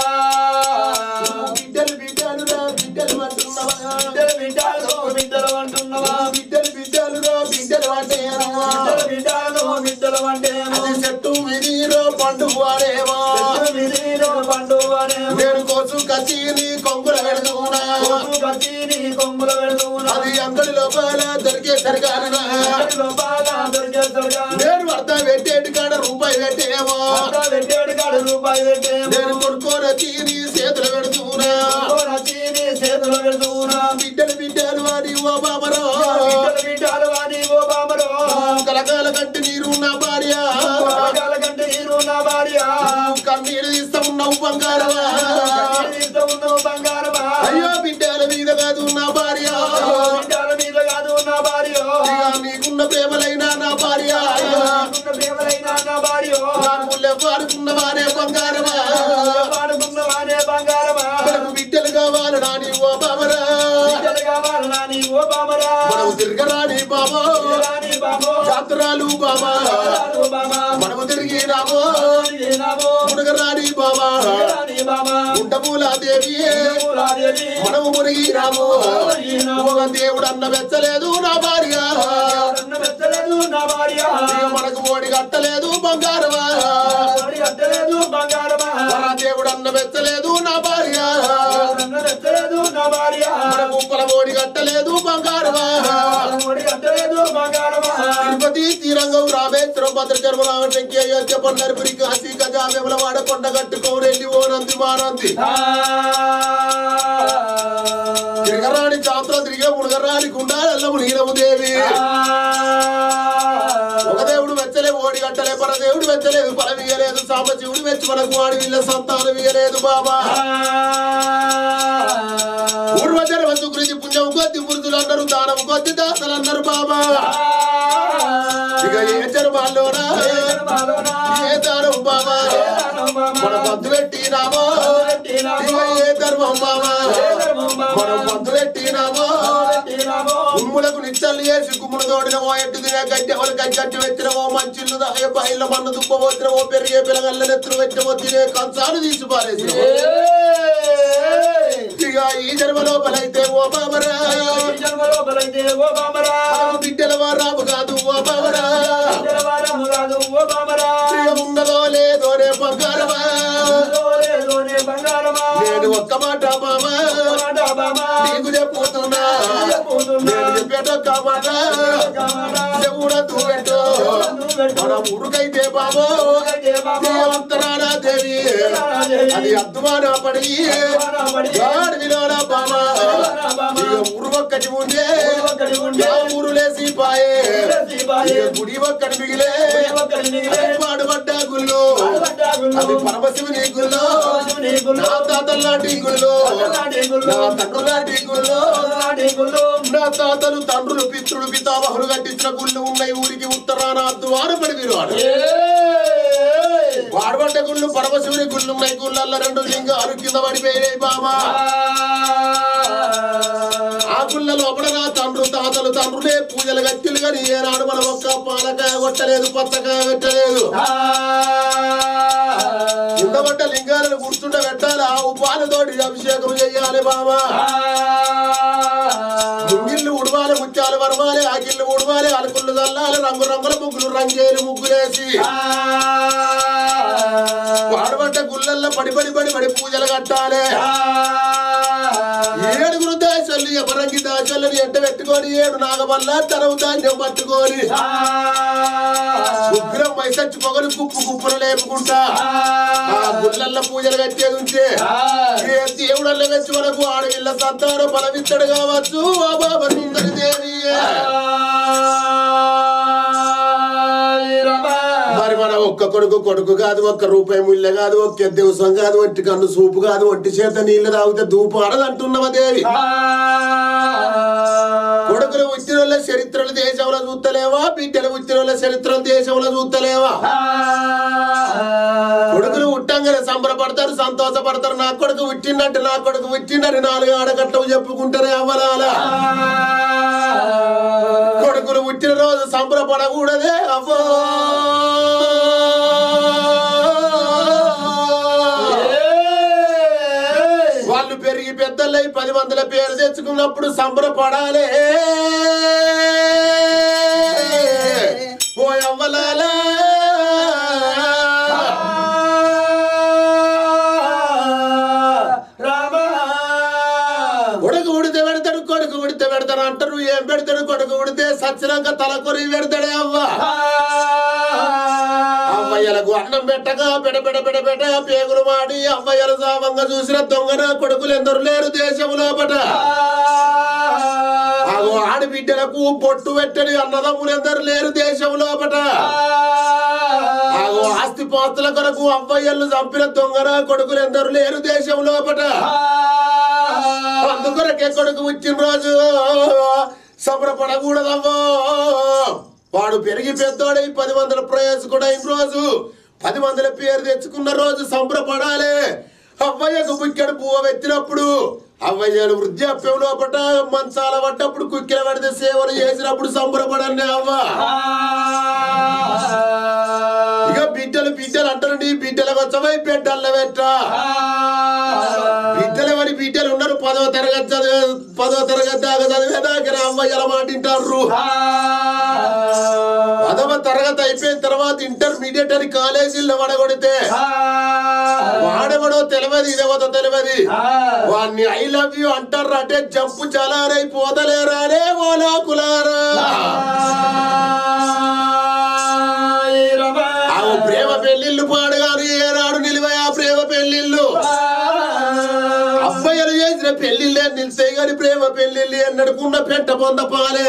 S1: బిడ్డలు బిడ్డలు రా బిడ్డలు అంటున్నావా
S2: బిడ్డలు బిడ్డలు బిడ్డలు అంటున్నావా
S1: బిడ్డలు బిడ్డలు రా బిడ్డలు అంటే ఏమమ్మా?
S2: బిడ్డలు బిడ్డలు బిడ్డలు అంటే
S1: అది చెట్టు విధిలో పండు వాడేవా
S2: విధిలో పండు అనే
S1: నేను కోసం కచ్చి నీ కొంగుల పెడుతున్నా
S2: కొమ్ము కట్టి నీ కొమ్ముల పెడుతున్నా
S1: అది అంగడి లోపల దొరికే సరికానుగా
S2: బాగా దొరికే దొరక
S1: నేను అర్థ పెట్టేటి కాడ రూపాయి పెట్టేమో
S2: పెట్టాడు కాడు రూపాయి పెట్టే
S1: నేను కొనుక్కొని వచ్చి నీ చేతులు పెడుతున్నా
S2: నచ్చి నీ చేతులు పెడుతున్నా
S1: బిడ్డలు బిడ్డలు అని ఓ బాబరో
S2: బిడ్డలు బిడ్డలు అని ఓ బామరో
S1: కలకాల కంటి నీరు నా భార్య
S2: రాగాల కంటే నీరు నా భార్య
S1: కన్నీరు తీస్తా ఉన్నావు బంగారమా
S2: నీతో ఉన్నావు బంగారమా
S1: అయ్యో బిడ్డల మీద కాదు నా భార్య
S2: బిడ్డల మీద కాదు నా భార్య
S1: ఇక నీకున్న ప్రేమలైనా నా భార్య
S2: నీకున్న ప్రేమలైన నా భార్య
S1: నాకు వాడుకున్నవానే బంగారమా
S2: పాడుకున్నవానే బంగారమా
S1: మనకు బిడ్డలు కావాలి నాని ఓ బాబరా
S2: బిడ్డలు కావాలనా నీ ఓ బామరా
S1: మనము తిరగరాని బాబా
S2: రాని బాబో
S1: జాతరాలు బాబా
S2: రాను బామా
S1: మనము తిరిగి రామో
S2: నామో
S1: మునగరాని బాబా
S2: రాని బామా
S1: ఉండమూలాదేవి
S2: రాదేవి
S1: మనము మునిగి రామో ఒక దేవుడు అన్న వెచ్చలేదు నా భార్య
S2: నన్ను మెచ్చలేదు నా భార్య
S1: ఇక మనకు ఓడి కట్టలేదు బంగారమా
S2: వాడి అద్దలేదు బంగారమా
S1: మన దేవుడు అన్న వెచ్చలేదు నా భార్య
S2: నన్ను మెచ్చలేదు నా భార్య
S1: మనకు కుప్పల ఓడి కట్టలేదు బంగారమా
S2: వాడి అద్దలేదు బంగారమా
S1: తిరుపతి తీరంగం రామేశ్వరం భద్రచర్మ రామశంకి అయోధ్య పండరిపురి కాశీ గజా వేములవాడ కొండ కట్టుకోరెల్లి ఓ నంది మానంది తిరగరాని చాత్ర తిరిగే మునగరాని గుండాలల్ల మునిగినము దేవి ఒక దేవుడు వెచ్చలే ఓడి గట్టలే పర దేవుడు వెచ్చలేదు పరమియలేదు సాంబశివుడు వెచ్చి మనకు వాడి వీళ్ళ సంతానం ఇయ్యలేదు బాబా పూర్వజన్మ సుకృతి పుణ్యం కొద్ది పురుషులు అన్నారు దానం కొద్ది దాసలు అన్నారు బాబా ఇక ఏ జన్మాల్లోనా ఏ దానం బాబా మన బంధు పెట్టినామో ఇక ఏ ధర్మం బాబా మనం బంధు పెట్టినామో కుమ్ములకు నిచ్చల్ని వేసి కుమ్ములు తోడినవో ఎట్టు తినే గడ్డి ఎవరు గడ్డి పెట్టినవో మంచిళ్ళు దాయ బయళ్ళ మన్ను దుప్పబోతినవో పెరిగే పిల్లగల్ల నెత్తులు పెట్టినవో తినే కంచాలు తీసి పారేసినవో ఇక ఈ జన్మ లోపలైతే ఓ బాబరా
S2: జన్మలో బలైతే ఓ బామరా
S1: బిడ్డల వారాము కాదు ఓ బాబరా
S2: జలవారము రాదు ఓ బామరా
S1: ఇక ఉన్నదో లేదో రే బంగారమా
S2: లోనే బంగారమా
S1: నేను ఒక్క మాట మామా
S2: మాట బామా
S1: నీకు చెప్పుతున్నా నేను చెప్పేటొక్క మాట చెవుడా తూవెట్టు మన ఊరుకైతే బాబో దేవంతరాల దేవి అది అద్దుమాన పడి గాడి విలోన బామా ఇక ఊరు ఒక్కటి ఉండే ఆ ఊరు లేసి పాయే ఇక గుడి ఒక్కటి మిగిలే పాడుబడ్డ గుళ్ళు అది పరమశివుని గుళ్ళు నా తాతల లాంటి గుళ్ళు నా తండ్రుల లాంటి గుళ్ళు నా తాతలు తండ్రులు పితృలు పితామహులు కట్టించిన గుళ్ళు ఉన్నాయి ఊరికి ఉత్తరాన ద్వారపడి విలువాడు వాడబడ్డ గుళ్ళు పరమశివుని గుళ్ళు ఉన్నాయి గుళ్ళల్లో రెండు లింగాలు కింద పడిపోయినాయి బామా ఆ గుళ్ళ లోపల నా తండ్రు తాతలు తండ్రులే పూజలు గట్టిలు కానీ ఏనాడు మనం ఒక్క పాలకాయ కొట్టలేదు పచ్చకాయ పెట్టలేదు ఉండబడ్డ లింగాలను గుర్తుండ పెట్టాలి ఆవు పాలతోటి అభిషేకం చెయ్యాలి బాబా ముంగిళ్ళు ఉడవాలి ముత్యాలు వరవాలి ఆకిళ్ళు ఉడవాలి అలుకుళ్ళు చల్లాలి రంగు రంగుల ముగ్గులు రంగేలు ముగ్గులేసి వాడబడ్డ గుళ్ళల్లో పడి పడి పడి పడి పూజలు కట్టాలి ఏడుగురు దాచల్లి ఎవరంగి దాచల్లని ఎంట పెట్టుకొని ఏడు నాగమల్ల తనవు ధాన్యం పట్టుకొని ఉగ్రం మైసచ్చి పొగలు కుప్పు కుప్పులు లేపుకుంటా ఆ గుళ్ళల్లో పూజలు కట్టేది ఉంటే ఏ దేవుడల్ల వచ్చి మనకు ఆడవిల్ల సంతానం బలమిత్తడు కావచ్చు ఆ బాబా సుందరి దేవి మరి మన ఒక్క కొడుకు కొడుకు కాదు ఒక్క రూపాయి ముళ్ళ కాదు ఒక్క దివసం కాదు ఒంటి కన్ను సూపు కాదు ఒంటి చేత నీళ్లు తాగితే దూపు ఆడదంటున్నవ దేవి కొడుకులు ఉచ్చినోళ్ళ చరిత్రలు దేశంలో చూస్తలేవా బిడ్డలు ఉచ్చినోళ్ళ చరిత్రలు దేశంలో చూస్తలేవా కొడుకులు ఉట్టంగానే సంబరపడతారు సంతోషపడతారు నా కొడుకు ఉట్టిందంటే నా కొడుకు ఉట్టిందని నాలుగు ఆడగట్టలు చెప్పుకుంటారే అవ్వలాలా కొడుకులు పుట్టిన రోజు సంబరపడకూడదే అవ్వో వాళ్ళు పెరిగి పెద్దలై పది వందల పేరు తెచ్చుకున్నప్పుడు సంబరపడాలి ఓ అవ్వలాలా కొడుకు ఉడితే పెడతాడు కొడుకు ఉడితే పెడతాడు అంటారు ఏం పెడతాడు కొడుకు ఉడితే సచ్చినాక తల కొరి పెడతాడే అవ్వ అవ్వయ్యలకు అన్నం పెట్టగా పెడ పెడ పెడ పెడ పేగులు మాడి అవ్వయ్యల సామంగా చూసిన దొంగన కొడుకులు ఎందరు లేరు దేశం లోపట ఆగో ఆడబిడ్డలకు పొట్టు పెట్టని అన్నదమ్ములు ఎందరు లేరు దేశం లోపట ఆగో ఆస్తి పాస్తుల కొరకు అవ్వయ్యలు చంపిన దొంగన కొడుకులు ఎందరు లేరు దేశం లోపట అందుకొరకే కొడుకు వచ్చిన రోజు సంబరపడకూడదవ్వో వాడు పెరిగి పెద్దోడై పది వందల ప్రయాసకుడైన రోజు పది వందల పేరు తెచ్చుకున్న రోజు సంబరపడాలి అవ్వయ్యకు బుక్కెడు పువ్వ వెత్తినప్పుడు అవ్వయ్యలు వృద్ధాప్యం లోపట మంచాల పడ్డప్పుడు కుక్కిల పడితే సేవలు చేసినప్పుడు సంబరపడండి అవ్వ ఇక బిడ్డలు బిడ్డలు అంటారు నీ బిడ్డలకు వచ్చవై బిడ్డల్ల పెట్ట బిడ్డలు ఎవరి బిడ్డలు ఉన్నారు పదవ తరగతి చదివే పదవ తరగతి దాకా చదివేదాకా అమ్మాయిల మాట వింటారు పదవ తరగతి అయిపోయిన తర్వాత ఇంటర్మీడియట్ అని కాలేజీల్లో వడగొడితే వాడెవడో తెలియదు ఇదేవతో తెలియదు వాడిని ఐ లవ్ యూ అంటారు అంటే జంపు చలారై పోదలేరా రే ఓ లోకులారా ఆ ప్రేమ పెళ్లిళ్ళు పాడుగాను ఏనాడు నిలివై ఆ ప్రేమ పెళ్లిళ్ళు అబ్బాయిలు చేసిన పెళ్లిళ్ళే నిలిచాయి గాని ప్రేమ పెళ్లిళ్ళు ఎన్నడుకున్న పెంట పొంద పాలే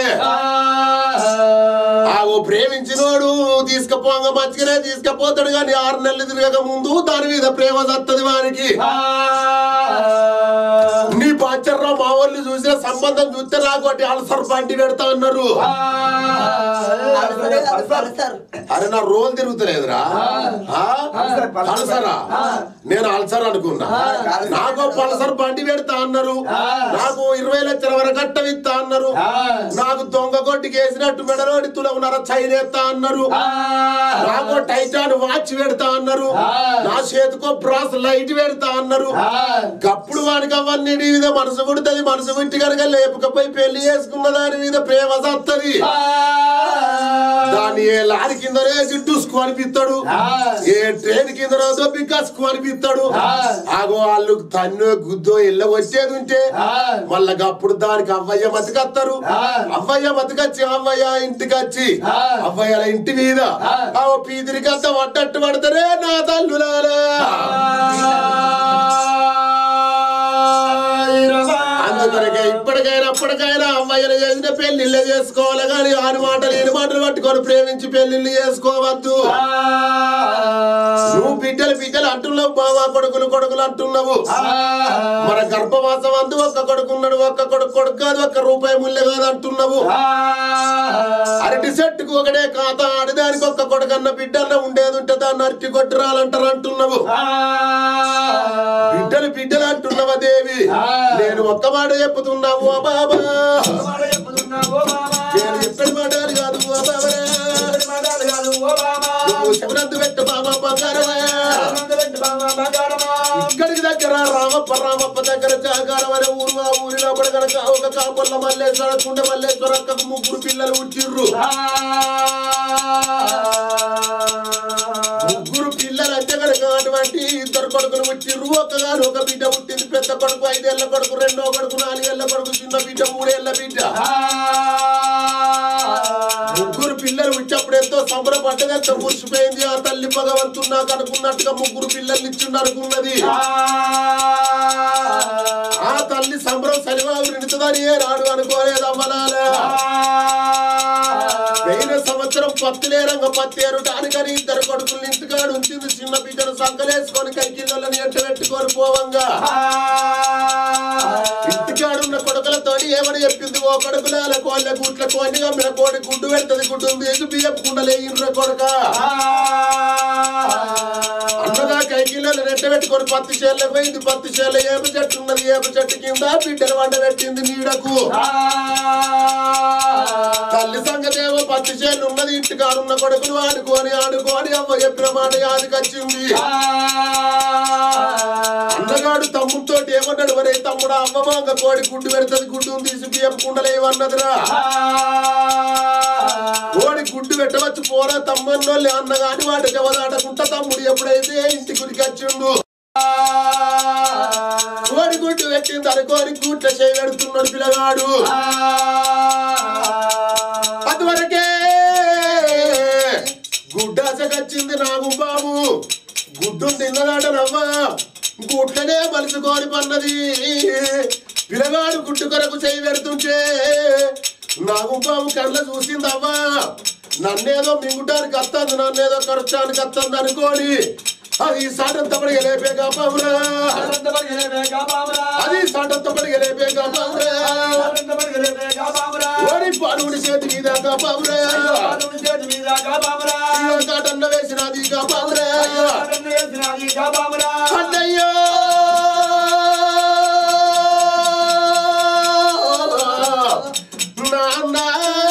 S1: ఆ ఓ ప్రేమించినోడు తీసుకపోగా మంచిగానే తీసుకపోతాడు కానీ ఆరు నెలలు తిరగక ముందు దాని మీద ప్రేమ సత్తది వానికి నీ పాచర్రా మా వాళ్ళు చూసిన సంబంధం చూస్తే నాకు ఒకటి అల్సర్ బండి పెడతా అన్నారు
S3: అలసరే, అలసరే, సార్.
S1: అరే నా రోల్ తిరుగుతలేదురా ఆ?
S2: Ulcer, Pulsar.
S1: అల్సరా నేను అల్సర్ అనుకున్నా నాకు పల్సర్ బండి పెడతా అన్నారు నాకు ఇరవై లక్షల వరకు కట్టవిస్తా అన్నారు నాకు దొంగ కొట్టికి వేసినట్టు మెడలోడి తులగున్నారా చైన్ ఎత్తా అన్నారు నాకు టైటాన్ వాచ్ పెడతా అన్నారు నా చేతికో బ్రాస్ లైట్ పెడతా అన్నారు గప్పుడు వానికి అవన్నీ నీ మీద మనసు పుడుతుంది మనసు పుట్టి కనుక లేపకపోయి పెళ్లి చేసుకున్న దాని మీద ప్రేమ సత్తది దాన్ని ఏ లారీ కింద వేసి డుస్కు అనిపిస్తాడు ఏ ట్రైన్ కింద దొబ్బి కసుకు అనిపిస్తాడు ఆగో వాళ్ళు తన్ను గుద్దో ఇళ్ళ వచ్చేది ఉంటే మళ్ళా అప్పుడు దానికి అవ్వయ్య బతికత్తారు అవ్వయ్య బతికచ్చి అవ్వయ్య ఇంటికి వచ్చి అవ్వయ్యల ఇంటి మీద ఆ పీదిరికంతా పడ్డట్టు పడతారే నా తల్లులారా అందుకొరకే ఇప్పటికైనా అప్పటికైనా అవ్వ ఆయన చేసిన పెళ్లిళ్ళే చేసుకోవాలి కానీ ఆని మాటలు ఈని మాటలు పట్టుకొని ప్రేమించి పెళ్లిళ్ళు చేసుకోవద్దు నువ్వు బిడ్డలు బిడ్డలు అంటున్నావు బావా కొడుకులు కొడుకులు అంటున్నావు మన గర్భవాసం అందు ఒక్క కొడుకు ఉన్నాడు ఒక్క కొడుకు కొడుకు కాదు ఒక్క రూపాయి ముల్లె కాదు అంటున్నావు అరటి చెట్టుకు ఒకటే ఖాతా ఆడదానికి ఒక్క కొడుకన్న బిడ్డన్న ఉండేది ఉంటే దాన్ని అరటి కొట్టురాలంటారు అంటున్నావు బిడ్డలు బిడ్డలు అంటున్నావా దేవి నేను ఒక్క మాట చెప్పుతున్నావు ఓ బాబా నేను చెప్పిన మాటలు కాదు ఓ బాబరా నువ్వు శబరంతు పెట్టు బాబా బంగారమా ఇక్కడికి దగ్గర రామప్ప రామప్ప దగ్గర జాగారం అనే ఊరు ఆ ఊరి లోపల కనుక ఒక కాపల్ల మల్లేశ్వర కుండ మల్లేశ్వర అక్కకు ముగ్గురు పిల్లలు పుట్టిర్రు ముగ్గురు పిల్లలు అంటే కనుక అటువంటి ఇద్దరు కొడుకులు పుట్టిర్రు ఒక్కగారు ఒక బిడ్డ పుట్టింది పెద్ద కొడుకు ఐదేళ్ల కొడుకు రెండో కొడుకు నాలుగేళ్ల కొడుకు చిన్న బిడ్డ మూడేళ్ల బిడ్డ ముగ్గురు పిల్లలు వచ్చేప్పుడు ఎంతో సంబరపడ్డది ఎంతో మురిసిపోయింది ఆ తల్లి భగవంతుడు నాకు అనుకున్నట్టుగా ముగ్గురు పిల్లల్ని ఇచ్చిండు అనుకున్నది ఆ తల్లి సంబరం సలివాగు నిడుతుందని ఏ రాడు అనుకోలేదు అమ్మలాల పోయిన సంవత్సరం పత్తి లేరంగా పత్తి ఏరుటానికని ఇద్దరు కొడుకులు ఇంటికాడు ఉంచింది చిన్న బిడ్డను సంకలేసుకొని కైకిళ్ళని ఎంట పెట్టుకొని పోవంగా ఇంటికాడున్న కొడుకులతోటి ఏమని చెప్పింది ఓ కొడుకులాల కోళ్ళ గుట్ల కోని అమ్మిన కోడి గుడ్డు పెడుతుంది గుడ్డు మీకు బియ్యం కుండలే ఇండ్ర కొడుక అన్నగా కైకిళ్ళని నెట్ట పెట్టుకొని పత్తి చేర్లకు పోయింది పత్తి చేర్ల ఏప చెట్టు ఉన్నది ఏప చెట్టు కింద బిడ్డలు వంట పెట్టింది నీడకు తల్లి సంగతేమో పత్తి చేను ఉన్నది ఇంటికాడున్న కొడుకులు ఆడుకొని ఆడుకొని అమ్మ చెప్పిన మాట యాదికొచ్చింది అన్నగాడు తమ్ముడితో ఏమన్నాడు మరి తమ్ముడు అమ్మమాంగ కోడి గుడ్డు పెడుతుంది గుడ్డు తీసి బియ్యం కుండలేవన్నదిరా కోడి గుడ్డు పెట్టవచ్చు పోరా తమ్మన్నోళ్ళు అన్నగాని వాటి చెవదాటకుంటా తమ్ముడు ఎప్పుడైతే ఇంటి గురికి వచ్చిండు కోడి గుడ్డు పెట్టింది అనుకోని గుడ్డ చేయి పెడుతున్నాడు పిల్లగాడు అదివరకే గుడ్డాసకొచ్చింది నాకు బాబు గుడ్డు తిన్నదాట నవ్వ గుడ్లనే మలుచుకొని పన్నది పిల్లగాడు గుడ్డు కొరకు చేయి పెడుతుంటే నాకు బాబు కళ్ళ చూసిందవ్వా నన్నేదో మింగుటానికి వస్తుంది నన్నేదో ఖర్చానికి వస్తుంది అనుకోని అది సాటంతపడిగా లేపేగా బాబురా అది సాటంతపడిగా లేపేగా బాబురా ఓడి పాడుడి చేతి మీద బాబురా కాటన్న వేసినది బాబురా అన్నయ్యో నాన్న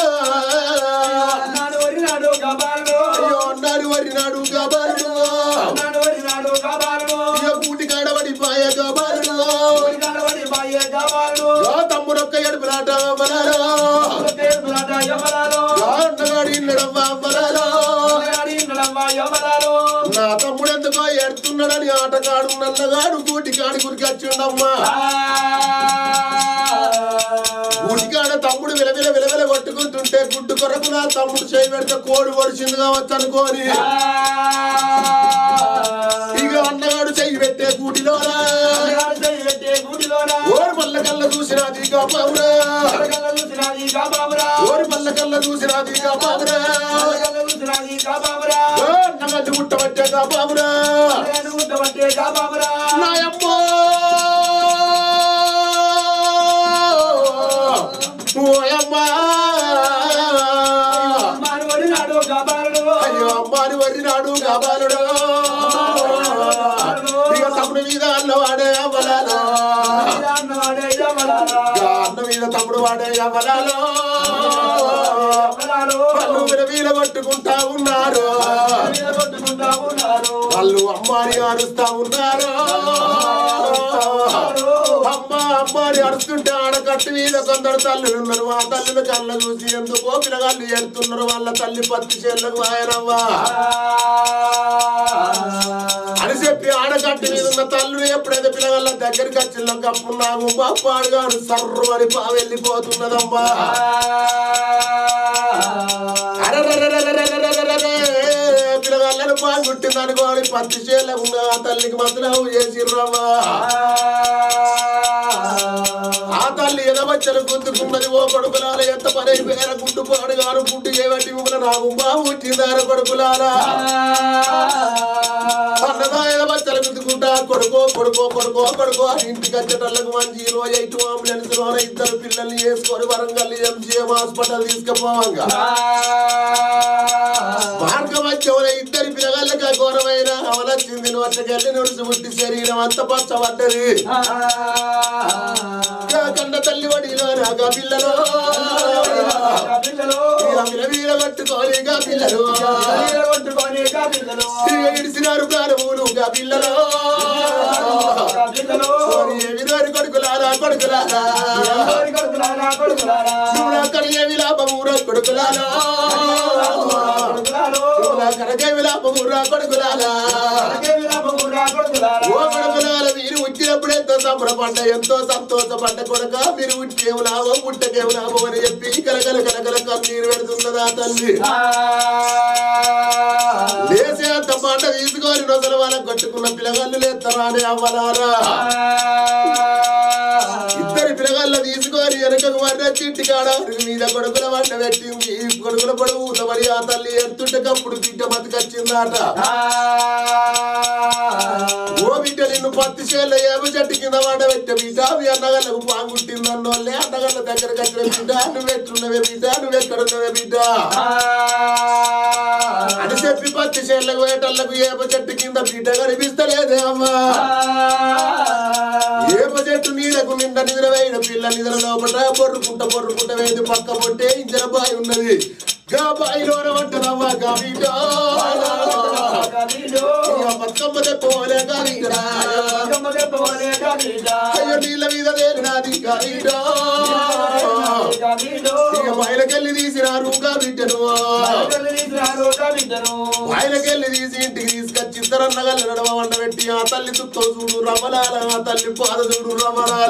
S1: అయ్యో అన్నాడు వరినాడు గబారుడు ఇక కూటి కాడబడి పాయ గబారుడు తమ్ముడొక్క ఎడుపులాట అమ్మలారా అన్నగాడు ఇన్నడమ్మ అమ్మలారా నా తమ్ముడు ఎందుకో ఎడుతున్నాడని ఆటగాడు నల్లగాడు కూటి కాడి గురికి వచ్చిండమ్మా గుడికాడ తమ్ముడు విలవిల విలవిల కొట్టుకుంటుంటే గుడ్డు కొరకు నా తమ్ముడు చేయి పెడితే కోడి పొడిచింది కావచ్చు అనుకోని ఇక అన్నగాడు చెయ్యి పెట్టే గూటిలోనా ఓరి మల్ల కళ్ళ చూసినది ఇక పావురా ఓరి మల్ల కళ్ళ చూసినది ఇక పావురా ఓ అన్నగడ్డి ముట్టబట్టే కా పావురా నాయమ్మో ఓయమ్మా అయ్యో అమ్మాని వరినాడు కాబాలుడు ఇక తమ్ముడు మీద అన్న వాడే అవ్వలాలో అన్న మీద తమ్ముడు వాడే అవ్వలాలో వాళ్ళు విరవీల కొట్టుకుంటా ఉన్నారు వాళ్ళు అమ్మాని అరుస్తా ఉన్నారు అమ్మ అమ్మాని అరుస్తుంటే ఆడకట్టు మీద కొందరు తల్లులు ఉన్నారు ఆ తల్లుల కళ్ళ చూసి ఎందుకో పిల్లగాళ్ళు ఎడుతున్నారు వాళ్ళ తల్లి పత్తి చేళ్ళకు ఆయనవ్వా అని చెప్పి ఆడకట్టు మీద ఉన్న తల్లులు ఎప్పుడైతే పిల్లగాళ్ళ దగ్గరికి వచ్చిన కప్పున్నాము పాపాడుగాను సర్రు అని పా వెళ్ళిపోతున్నదమ్మా అరరరరరరరరరరే, పిల్లగాడు పిల్లగాళ్ళను పాల్గొట్టింది అనుకోని పత్తి చేల ఉన్న ఆ తల్లికి మతలవు చేసిర్రవ్వా ఆ తల్లి ఎదవచ్చలు గుంతుకున్నది ఓ కొడుకులాల ఎంత పని పేర గుడ్డు పాడు గారు గుడ్డు చేయబట్టి మిమ్మల్ని నాకు బాబు వచ్చిందార కొడుకులారా అన్నదా ఎదవచ్చలు గుంతుకుంటా కొడుకో కొడుకో కొడుకో కొడుకో అని ఇంటికి వచ్చేటళ్ళకు మంచి ఇరవై ఐదు అంబులెన్స్ లోన ఇద్దరు పిల్లల్ని వేసుకొని వరంగల్ ఎంజిఎం హాస్పిటల్ తీసుకుపోవంగా మార్గ మధ్యంలో ఇద్దరి పిల్లగాళ్ళకి ఘోరమైన అవలచ్చింది నోట్లకెళ్ళి నడుచు ముట్టి శరీరం అంత పచ్చబడ్డది కండ తల్లి వడిలో నాగా పిల్లలు వీర వీర పట్టుకోని గా పిల్లలు ఇడిసినారు ప్రాణములు గా పిల్లలు ఎవిరారు కొడుకులారా కొడుకులారా చూడక్కడ ఏ విలాపమూర కొడుకులారా చూడక్కడ ఏ విలాపమూర కొడుకులారా ఓ కొడుకులాల మీరు వచ్చినప్పుడు ఎంతో సంబరపడ్డ ఎంతో సంతోషపడ్డ కొడక మీరు ఉట్టేవు లాభం పుట్టకేవు లాభం అని చెప్పి కలకల కలకల కన్నీరు పెడుతున్నదా తల్లి లేసే అంత పంట తీసుకొని నొసల వాళ్ళకి కొట్టుకున్న పిల్లగాళ్ళు లేస్తారా అని అవ్వలారా ఇద్దరు పిల్లగాళ్ళ తీసుకొని వెనకకు మర్ర చిట్టి కాడ అరుగు మీద కొడుకుల వంట పెట్టింది కొడుకుల పొడుగు ఊతబడి ఆ తల్లి ఎత్తుంటే కప్పుడు బిడ్డ బతికొచ్చిందాట ఓ బిడ్డ నిన్ను పత్తి చేల ఏమ చెట్టు కింద వంట పెట్టే బిడ్డ మీ అన్నగళ్ళకు పాంగుట్టింది అన్నోళ్ళే అన్నగళ్ళ దగ్గరకు వచ్చిన బిడ్డ నువ్వు ఎట్లున్నవే బిడ్డ నువ్వు ఎక్కడున్నవే బిడ్డ అని చెప్పి పత్తి చేళ్ళకు వేటళ్ళకు ఏప చెట్టు కింద బిడ్డ కనిపిస్తలేదే అమ్మా ఏప చెట్టు నీడకు నిండా నిద్రవేయిన పిల్ల నిద్ర లోపల పొర్రుకుంట పొర్రుకుంట వేది పక్క పొట్టే ఇంజన బాయి ఉన్నది గా బాయిలోన వంటదవ్వా గా బిడ్డ ఇక బతుకమ్మ తెప్పవలే గా బిడ్డ అయ్యో నీళ్ళ మీద తేలినాది గా బిడ్డ ఇక బయలకెళ్ళి తీసినారు గా బిడ్డను ఆయనకెళ్ళి తీసి ఇంటికి తీసుకొచ్చి ఇద్దరన్న గల్ల నడవ వంట పెట్టి ఆ తల్లి చుట్టూ చూడు రమలాల ఆ తల్లి పాద చూడు రమలాల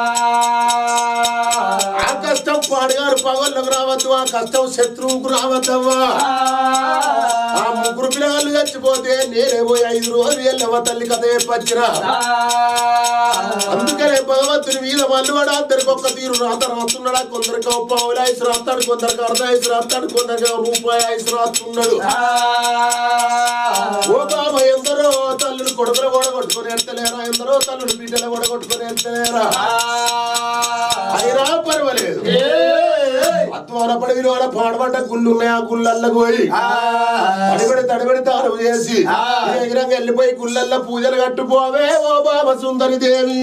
S1: ఆ కష్టం పాడుగారు పగళ్ళకు రావద్దు ఆ కష్టం శత్రువుకు రావద్దవ్వా ఆ ముగ్గురు పిల్లగాళ్ళు చచ్చిపోతే నేనే పోయి ఐదు రోజులు వెళ్ళవ తల్లి కథ చెప్పచ్చిన అందుకనే భగవంతుని మీద మళ్ళీ అందరికి ఒక్క తీరు రాత రాస్తున్నాడా కొందరికి ఒప్ప ఐసు రాస్తాడు కొందరికి అర్ధ ఐసు రాస్తాడు కొందరికి రూపాయి ఐసు రాస్తున్నాడు ఓ బాబా ఎందరో తల్లులు కొడుకులు కూడా కొట్టుకొని ఎత్తలేరా ఎందరో తల్లులు బిడ్డలు కూడా కొట్టుకొని ఎత్తలేరా అయినా పర్వాలేదు అత్వానపడి విలువల పాడబడ్డ గుళ్ళు ఉన్నాయి ఆ గుళ్ళల్లకు పోయి తడిబడి తడిబడి తాను చేసి ఎగిరంగా వెళ్ళిపోయి గుళ్ళల్లో పూజలు కట్టుకోవే ఓ బాబా సుందరి దేవి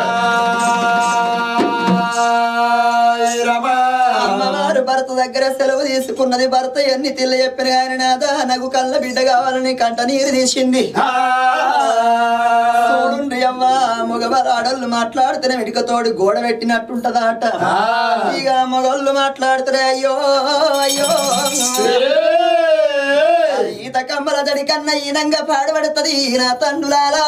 S3: అమ్మవారు భర్త దగ్గర సెలవు తీసుకున్నది భర్త ఎన్ని తిల్ల చెప్పిన ఆయన నాదా నాకు కళ్ళ బిడ్డ కావాలని కంట నీరు తీసింది చూడుండ్రి అవ్వ మగవారు ఆడోళ్ళు మాట్లాడితేనే వెనుకతోడు గోడ పెట్టినట్టుంటదట ఇక మగోళ్ళు మాట్లాడితే అయ్యో అయ్యో ఈత కమ్మల జడి కన్నా ఈనంగా పాడబడుతుంది నా తండ్రులాలా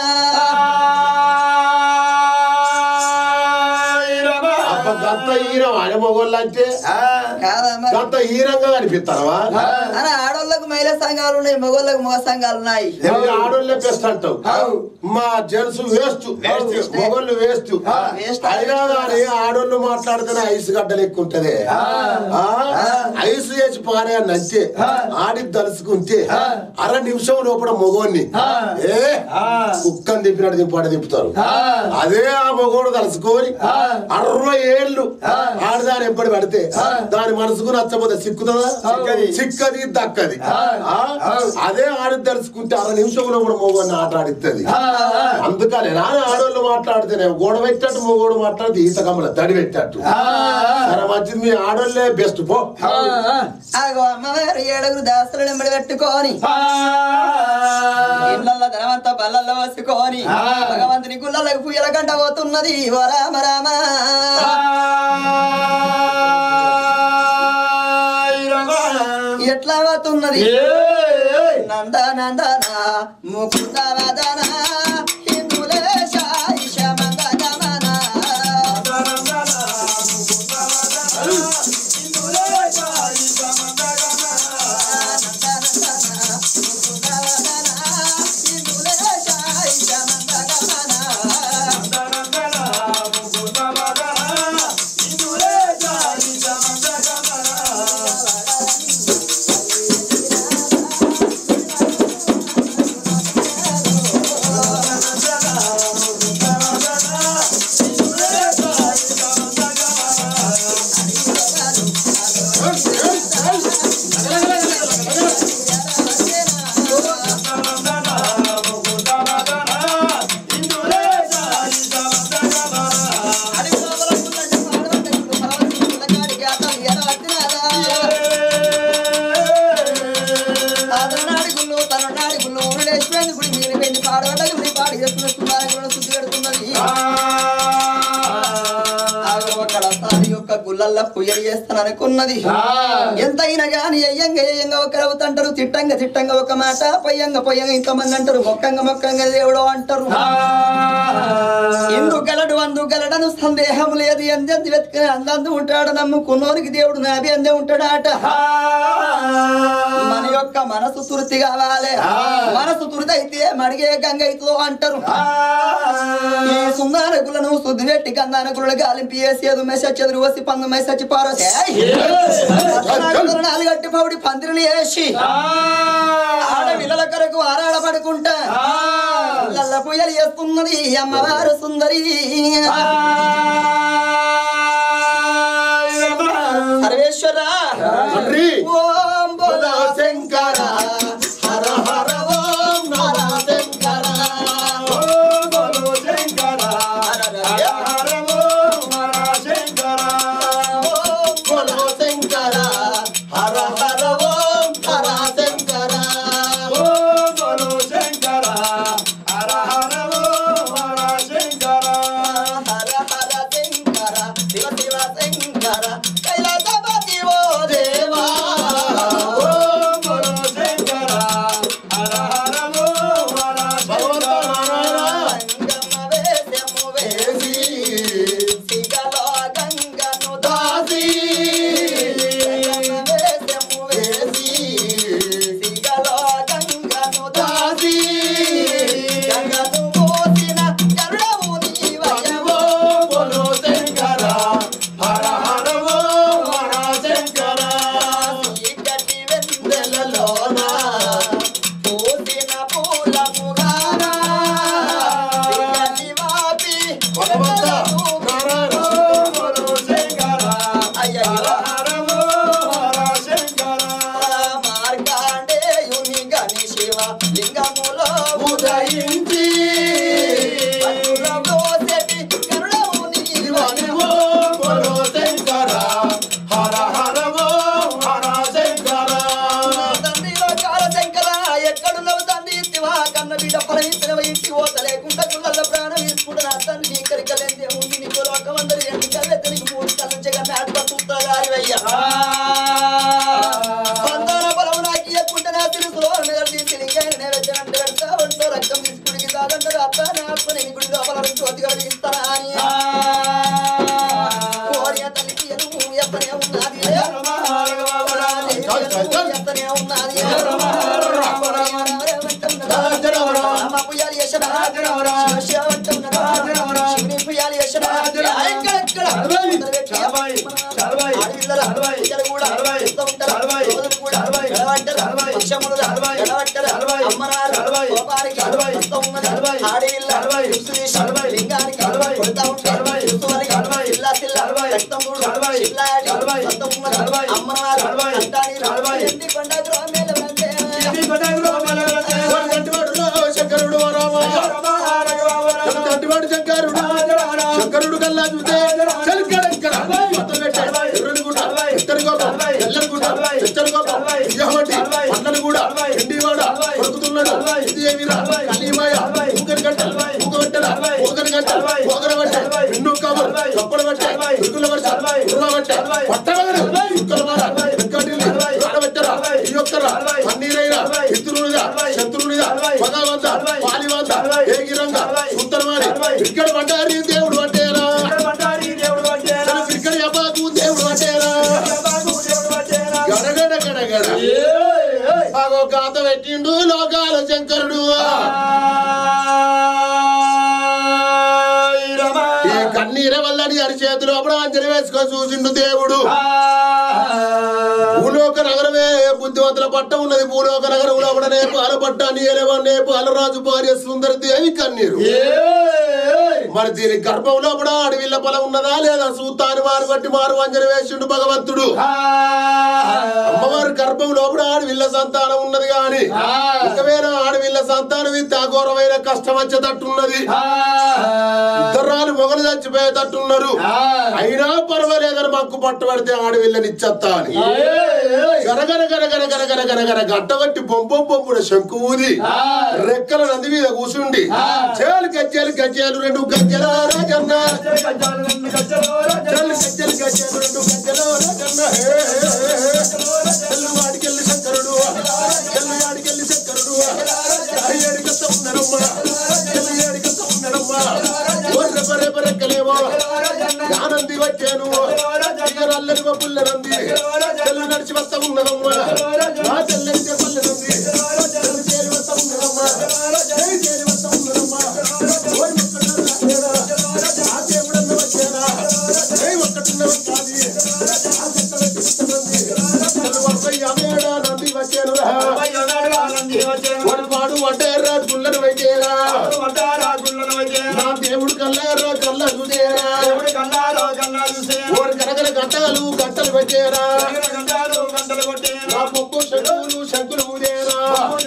S1: అబ్బ గంత హీరం అని మొగోళ్ళు అంటే
S3: కాదా మరి
S1: గంత హీరంగా కనిపిస్తారవా
S3: అలా ఆడోళ్ళకు మహిళా సంఘాలు ఉన్నాయి మగోళ్ళకు మగ సంఘాలు ఉన్నాయి
S1: ఆడోళ్ళే బెస్ట్ అంటావు మా జెంట్స్ వేస్ట్ మొగోళ్ళు వేస్ట్
S3: వేస్ట్.
S1: అయినా కానీ ఆడోళ్ళు మాట్లాడితేనే ఐస్ గడ్డలు ఎక్కువ ఉంటది ఐస్ చేసి పారే అని అంతే ఆడి దలుసుకుంటే అర నిమిషం లోపల మొగోన్ని ఏ కుక్కని దింపినట్టు దింపాడు దింపుతారు అదే ఆ మొగోడు కలుసుకొని అరవై ఏళ్ళు ఆడదాని ఎంపడి పడితే దాని మనసుకు నచ్చపోతే సిక్కుతుందా సిక్కది దక్కది ఆ? అదే ఆడి తెలుసుకుంటే అర నిమిషంలో కూడా మొగోడిని ఆట ఆడిస్తుంది అందుకని నాన్న ఆడోళ్ళు మాట్లాడితేనే గోడ పెట్టట్టు మొగోడు మాట్లాడితే ఈత కమ్మల దడి పెట్టట్టు సరే మంచిది మీ ఆడోళ్ళే బెస్ట్ పో
S3: ఆగో అమ్మవారు ఏడుగురు దాసులు నింబడి పెట్టుకొని ఇళ్ళల్లో ధనవంత బల్లల్లో వసుకొని భగవంతుని గుళ్ళలకు పూయల గంట పోతున్నది ఓ రామ రామ ఎట్లా పోతున్నది నంద నందన ముకుంద వదన హిందులేశ ఈశ మంగళమన. నంద నందన ముకుంద తన నాడి గుళ్ళు ఊరులేసిపోయింది గుడి మీరు వెళ్ళి పాడబడ్డది గుడి పాడి చేసుకున్నట్టున్నారు కూడా శుద్ధి పెడుతున్నది ఆవిడ ఒకసారి యొక్క గుళ్ళల్లో పుయ్యలు చేస్తాను అనుకున్నది ఎంతైనా గాని అయ్యంగా అయ్యంగా ఒక అవుతంటారు తిట్టంగా తిట్టంగా ఒక మాట పొయ్యంగా పొయ్యంగా ఇంతమంది అంటారు మొక్కంగా మొక్కంగా దేవుడు అంటారు ఇందు గలడు అందు గలడను సందేహం లేదు ఎందెంది వెతుకుని అందందు ఉంటాడు నమ్ముకున్నోనికి దేవుడు నాభి అందే ఉంటాడు ఆట మన యొక్క మనసు తుర్తి కావాలి మనసు తురితి అయితే మడిగే గంగ అవుతుందో అంటారు ఈ సుందానకులను శుద్ధి పెట్టి గంధానకులను గాలింపి వేసేది మెసేజ్ ఎదురు వచ్చి పందు మెసేజ్ పారోసే నాలుగట్టి పౌడి పందిరిని వేసి ఆడ పిల్లల కొరకు ఆరాడ పడుకుంటా లల్ల పుయ్యలు చేస్తున్నది అమ్మవారు సుందరి సర్వేశ్వర
S1: తండ్రి
S3: ఓం బోలో
S1: శంకర హర హర ఓం నమ శంకర ఓం బోలో శంకర హర హర ఓం హర శంకర
S3: హర హర శంకర శివ శివ శంకర కైలాసపతి ఓ దేవా
S1: భగవంత నారాయణ
S3: గంగమ్మ వేదము వేసి సిగలో గంగను దాసి గంగమ్మ వేదము వేసి సిగలో గంగను దాసి గంగను మోసిన గరుడము నీవయ్యవో
S1: ఓం బోలో శంకర హర హర ఓం హర శంకర
S3: చీకటి వెన్నెలలోన పూసిన పూల ముగాన చీకటి వాపి
S1: భగవంత నారాయణ
S3: అయ్యయ్యో మార్కాండేయుని గని శివ లింగములో
S1: ఉదయించి
S3: పట్టులబోసెటి కరుణము
S1: శివాని
S3: నీవయ్యవో.
S1: ఓం బోలో శంకర హర హర ఓం హర శంకర
S3: తండ్రి లోకాల శంకర ఎక్కడున్నావు తండ్రి శివ కన్న బిడ్డ పరమించిన ఇంటి ఓత లేకుండా కుళ్ళ ప్రాణం తీసుకుంటా నా తండ్రి నీ కరికలేందే ఉంది నీకు లోకమందరి ఎన్ని కళ్ళెత్త నీకు మూడు కళ్ళ జగన్ నాటుక సూత్రగారివయ్యా సంతాన బలం నాకు ఇవ్వకుండా నా తెలుసులో నగలు తీసి లింగాయన నైవేద్యం పెడతా వంటో రక్తం తీసి గుడికి తాగంటారు అత్త నా ఆత్మ నేను గుడి లోపల జ్యోతిగా ఇస్తానా అని కోరియ తల్లికి ఎదుగు ఎత్తనే ఉన్నది ఎత్తనే ఉన్నది అమ్మ పుయ్యాలి యశన శివ శివుని పుయ్యాలి యశన ఎక్కడెక్కడ ఆడపిల్లల పిల్లలు కూడా ఎంత ఉంటారు రోజులు కూడా నిలబడ్డరు పక్షములు నిలబడ్డరు అమ్మనారు కోపానికి ఎంత ఉన్నది ఆడపిల్ల హింస లింగానికి కొడతా ఉంటారు హింసవారికి చిల్లా చిల్లా రక్తం కూడా చిల్లాడి ఎంత ఉన్నది అమ్మనారు అంటాని ఎన్ని కొండ గ్రామేలు అంటే
S1: తంటివాడులో శంకరుడు ఓ రామయ్య తంటివాడు శంకరుడు శంకరుడు కల్లా చూస్తే శంకరంకర మొత్తం పెట్టాడు ఎర్రని గుడ్డ ఎత్తడి గోపం ఎల్లని గుడ్డ చెచ్చడి గోపం ఇయ్యబట్టి పండ్లను కూడా ఎండివాడ కొడుకుతున్నాడు ఇది ఏమిరా కలీమాయ ఊగని గంట ఊగబెట్టరా ఊగని గంట ఊగన బట్ట ఎన్నో కబర్ కప్పడ బట్ట ఉరుకుల వర్ష ఉరువ బట్ట పట్టవాడు ఉరుకుల మార వెంకటిల్లి రాడబెట్టరా ఇయ్యొక్కరా పన్నీరైనా ఇతరునిదా శత్రునిదా పగవంత పాలివంత ఏగిరంగ సుత్తరమారి ఇక్కడ పడ్డారి దేవుడు అంటేరా ఇక్కడ అబ్బాకు దేవుడు అంటేరా గడగడ గడగడ బాగో కాత పెట్టిండు లోకాల శంకరుడు ఈ కన్నీర వల్లని అరి చేతిలో అప్పుడు అంజలి వేసుకొని చూసిండు దేవుడు భూలోక నగరమే బుద్ధివంతుల పట్ట ఉన్నది భూలోక నగరంలో కూడా నేపాల పట్ట నీలవ నేపాల రాజు భార్య సుందర దేవి కన్నీరు మరి దీని గర్భంలో కూడా అడవిల్ల పొలం ఉన్నదా లేదా సూతాని వారు బట్టి మారు అంజలి వేసిండు భగవంతుడు అమ్మవారి గర్భంలో కూడా ఆడవిల్ల సంతానం ఉన్నది గాని ఒకవేళ ఆడవిల్ల పిల్ల సంతానం ఇంత అఘోరమైన కష్టం వచ్చేటట్టున్నది ఇద్దరాలు మొగలు చచ్చిపోయేటట్టున్నారు అయినా పర్వాలేదని మక్కు పట్టు పడితే ఆడవిల్లని ఇచ్చేస్తా అని గరగర గరగర గరగర గరగర గట్టగట్టి బొంబొం బొంబున శంకు ఊది రెక్కల నంది మీద కూసుండి చేలు గజ్జలు గజ్జలు రెండు గజ్జల రాజన్న చేలు గజ్జలు గజ్జలు రెండు గజ్జల రాజన్న హే, హే, హే, హే. చెల్లు వాడికెళ్ళి శంకరుడు చెల్లు వాడికెళ్ళి శంకరుడు ఏడికత్త ఉన్నారమ్మా చెల్లు ఏడికత్త ఉన్నారమ్మా ఒర్రె బరె బరెక్కలేమో ఆనంది వచ్చాను అల్లరి పుల్లనంది చెల్లు నడిచి వస్తా ఉన్నదమ్మా నా చెల్లెడి పల్లెనంది చెల్లు చేరి వస్తా ఉన్నదమ్మా చేయి చేరి వస్తా ఉన్నదమ్మా ఓరి ఒక్కడున్న వచ్చాడా? ఆ దేవుడన్న వచ్చాడా? ఏయ్ ఒక్కడున్న వచ్చాది. ఆ చెట్ట వెతుకుతున్నది. చెల్లు వస్తయ్య మేడా నంది వచ్చానురా. వాడు వాడు వడ్డేరా పుల్లని వైద్యేరా నా దేవుడు కల్లారా కళ్ళ చూసేరా ఓరి కనకల గంటలు గంటలు పెట్టేరా నా పొక్కు శంకులు శంకులు ఊదేరా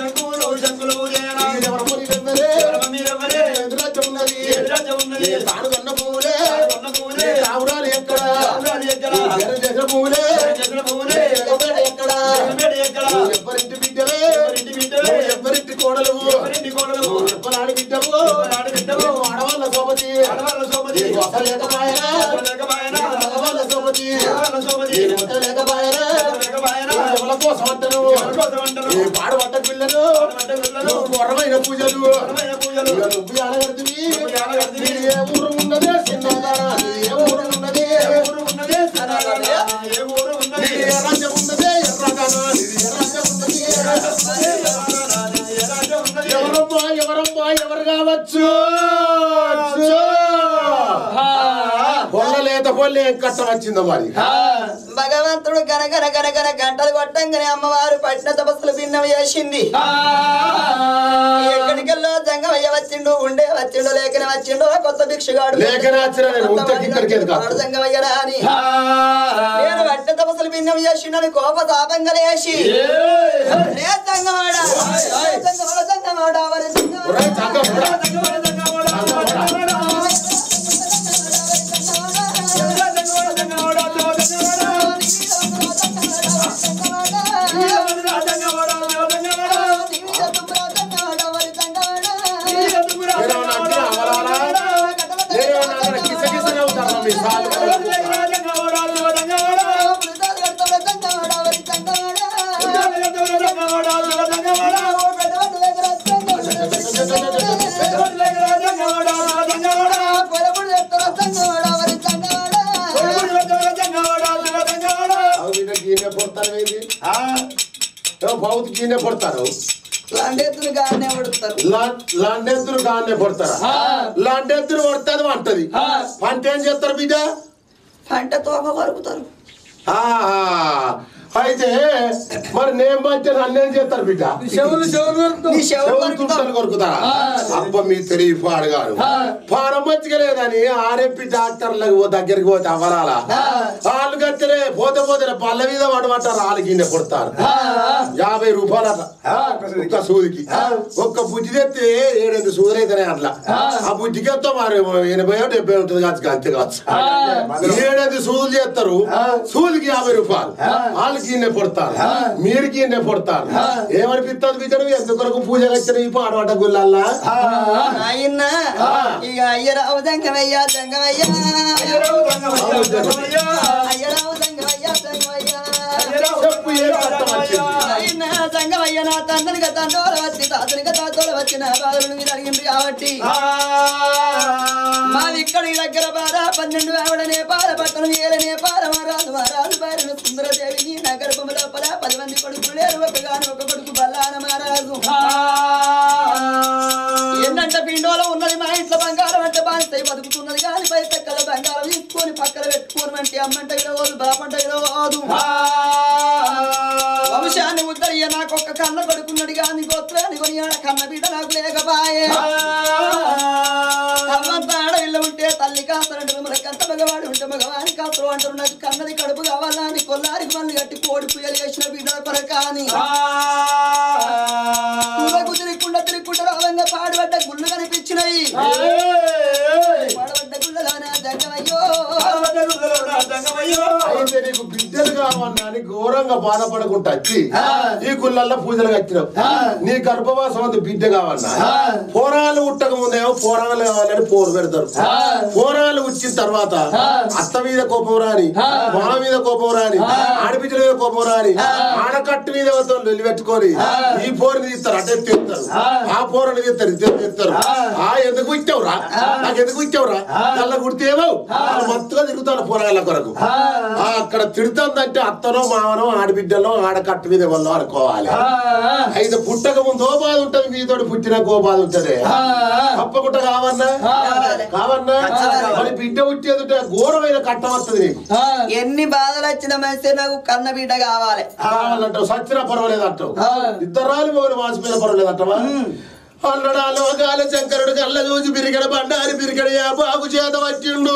S1: ఇది ఎవరమ్మని వెన్నరే ఎదురాజ్యం ఉన్నది ఏ తాను కన్న పూలే ఏ తావురాలు ఎక్కడ ఎర్ర చేసిన పూలే ఎగబేడ ఎక్కడ నువ్వు ఎవ్వరింటి బిడ్డవే నువ్వు ఎవ్వరింటి కోడలు నువ్వు ఎవ్వరాడి బిడ్డవు నువ్వు ఆడవాళ్ళ సోపతి నీకు అసలు లేకపాయరా మగవాళ్ళ సోపతి నీకు అసలు లేకపాయరా నువ్వు ఎవరి కోసం అంటాను నీ పాడు పడ్డ పిల్లలు నువ్వు ఘోరమైన పూజలు ఇక నువ్వు ఆడగడుతుంది నీది ఏ ఊరు ఉన్నదే చిన్నదారా నీది ఏ ఊరు ఉన్నదే నీది ఏ రాజ్యం ఉన్నదే ఎర్రగానా నీది ఏ రాజ్యం ఉన్నది ఎవరమ్మా ఎవరమ్మా ఎవరు కావచ్చు పొల్లలేత పొల్లి ఏం కట్ట వచ్చిందో మరి
S3: భగవంతుడు గనగన గనగన గంటలు కొట్టంగానే అమ్మవారు పట్టిన తపస్సులు భిన్నం చేసింది ఎక్కడికెళ్ళో జంగమయ్య వచ్చిండు ఉండే వచ్చిండు లేకనే వచ్చిండు కొత్త భిక్షగాడు
S1: లేఖన వచ్చిన నేను ఉంటే ఇక్కడికి ఎందుకు
S3: వాడు
S1: వస్తా?
S3: జంగమయ్యరా అని నేను పట్టిన తపస్సులు భిన్నం చేసిండని కోప తాపంగా లేచి రే జంగమాడా రే జంగమాడ జంగమాడ వరి జంగమాడ
S1: ఒరేయ్ చక్కగా నేనేమన్నా అంటే అమలారా? నేనేమన్నా అక్కడ కిసకిసనే ఉంటారా మీ సాలు? అవి బిడ్డ గీనే పొడతారు ఏంది? ఏమో బౌత్ గీనే పొడతారు
S3: లాండెత్తులు గానే పడుతారు
S1: లా- లాండెద్దురు గానే పొడతారా లాండెద్దురు పడుతుంది వంటది పంట ఏం చేస్తారు బిడ్డ
S3: పంట తోక వరుకుతారు
S1: ఆహా. అయితే మరి నేను పంటే నన్నేం చేస్తారు బిడ్డ
S2: చెవులు చెవులు
S3: నీ చెవులు
S1: చెవులు
S3: వరుకుతారు
S1: తుంటలు కొరుకుతారా అబ్బ మీ తెలివి పాడుగాను పానం మంచిగా లేదని ఆర్ఎంపి డాక్టర్లకు పో- దగ్గరికి పోతే అవ్వరాలా వాళ్ళు కట్టలే పోతే పోతే పళ్ళ మీద పడమంటారు వాళ్ళు గిన్నె కొడతారు యాభై రూపాయలట ఒక్క సూదికి ఒక్క బుద్ధి తెస్తే ఏడెనిమిది సూదులు అయితేనే అట్లా ఆ బుద్ధికి వస్తే మరి ఎనభై డెబ్బై ఉంటుంది కావచ్చు అంతే కావచ్చు ఏడెనిమిది సూదులు చేస్తారు సూదికి యాభై రూపాయలు వాళ్ళు గిన్నె పొడతారు మీరు గిన్నె పొడతారు ఏమనిపిస్తుంది బిడ్డను ఎందుకొరకు పూజ వచ్చిన ఈ పాడవట గుళ్ళల్లా
S3: ఆయన ఇక అయ్యరావు జంగమయ్య జంగమయ్య అయ్యరావు జంగమయ్య జంగమయ్య
S1: చెప్పు ఏ కష్టం వచ్చింది
S3: ఆయన జంగమయ్య నా తండ్రికి తండ్రోల వచ్చి తాతనికి తాతోల వచ్చిన బాధలను మీరు అడిగింది కాబట్టి మాది ఇక్కడ ఈ దగ్గర బాధ పన్నెండు ఆవిడనే పాల పట్టణం ఏలనే పాల మహారాజు మహారాజు భార్యను సుందరదేవిని నగర లోపల పది మంది కొడుకులు లేరు ఒకగాను ఒక కొడుకు బల్లాన మహారాజు ఏంటంటే పిండోలో ఉన్నది మా ఇంట్లో బంగారం అంటే బానిసై బతుకుతున్నది కానీ పై తక్కల బంగారం తీసుకొని పక్కన పెట్టుకోని అంటే అమ్మంట విడవదు బాపంట విడవదు వంశాన్ని ఉద్దరయ్య నాకు ఒక్క కన్న కొడుకున్నాడు కానీ గోత్రాన్ని కొని ఆడ కన్న బిడ్డ నాకు లేకపాయే అమ్మంత ఆడవిల్ల ఉంటే తల్లి కాస్తారంటారు మరి కంత మగవాడు ఉంటే మగవాని కాస్తారు అంటారు నాకు కన్నది కడుపు కావాలా అని కొల్లారికి మళ్ళీ కట్టి కోడి పుయ్యలు వేసిన బిడ్డల కొరకాని కుదిరికుండా తిరిగి పడబడ్డ గుళ్ళలోన జంగమయ్యో
S1: అయితే నీకు బిడ్డలు కావన్నా అని ఘోరంగా బాధపడకుండా వచ్చి ఈ గుళ్ళల్లో పూజలు కట్టినావు నీ గర్భవాసం అంత బిడ్డ కావన్నా పోరాలు ఉట్టక ముందేమో పోరాలు కావాలని పోరు పెడతారు పోరాలు వచ్చిన తర్వాత అత్త మీద కోపం రాని మా మీద కోపం రాని ఆడబిడ్డల మీద కోపం రాని ఆడకట్టు మీద వెళ్ళి పెట్టుకొని ఈ పోరుని తీస్తారు అటే తీస్తారు ఆ పోరుని తీస్తారు ఇదే తీస్తారు ఆ ఎందుకు ఇచ్చావురా నాకు ఎందుకు ఇచ్చావురా అలా గుర్తేమో మత్తుగా తిరుగుతాను పోరాళ్ళ కొరకు ఆ, అక్కడ తిడుతుందంటే అత్తనో మావనో ఆడబిడ్డలో ఆడకట్టు మీద వాళ్ళు అనుకోవాలి అయితే పుట్టక ముందో బాధ ఉంటది మీతోటి పుట్టిన గో బాధ ఉంటది తప్పకుండా కావన్నా కావన్నా మరి బిడ్డ పుట్టేది ఘోరమైన కట్టం వస్తుంది నీకు
S3: ఎన్ని బాధలు వచ్చిన మనిషి నాకు కన్న బిడ్డ కావాలి
S1: కావాలంటావు సచ్చినా పర్వాలేదు అంటావు ఇద్దరాలు మొగలు వాసిపోయినా పర్వాలేదు అంటావా అల్లడాలో గాలి శంకరుడు కళ్ళ చూసి బిరిగడ బండారి బిరిగడ యా బాగు చేత వచ్చిండు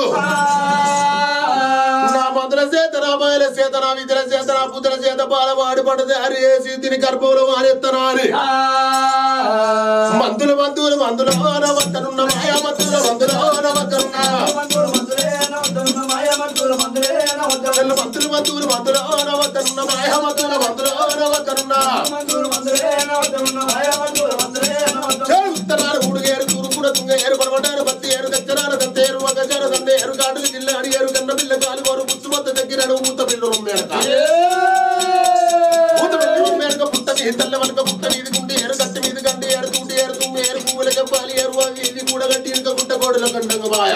S1: నా మందుల చేత రామాయల చేత నా విధుల చేత నా పుత్ర చేత బాలవాడి పడది హరి వేసి దీని గర్భంలో మారెత్తనా అని మందులు మందులు మందులు వద్దనున్న మాయా మందులు మందులు వద్దనున్న మందులు మందులు మందులు మందులు వద్దనున్న మాయా మందులు మందులు వద్దనున్న ఉత్తరాలు ఉడుగేరు తూర్పుడ తుంగ ఏరు పడబడ్డారు బత్తి ఏరు దచ్చరాలు దంతేరు ఒకచారు దండేరు కాటులు జిల్లా అడిగేరు కన్న పిల్ల కాలు వారు ముత్తు వద్ద దగ్గర మూత పిల్ల రొమ్మేడక మూత పిల్ల రొమ్మేడక పుట్ట మీద తెల్ల వనక పుట్ట మీద గుండి ఏరు కట్టి మీద గండి ఏరు తుండి ఏరు తుమ్మి ఏరు పువ్వుల కప్పాలి ఏరు అవి ఇది కూడా గట్టి ఇనుక గుట్ట గోడల కండంగ బాయ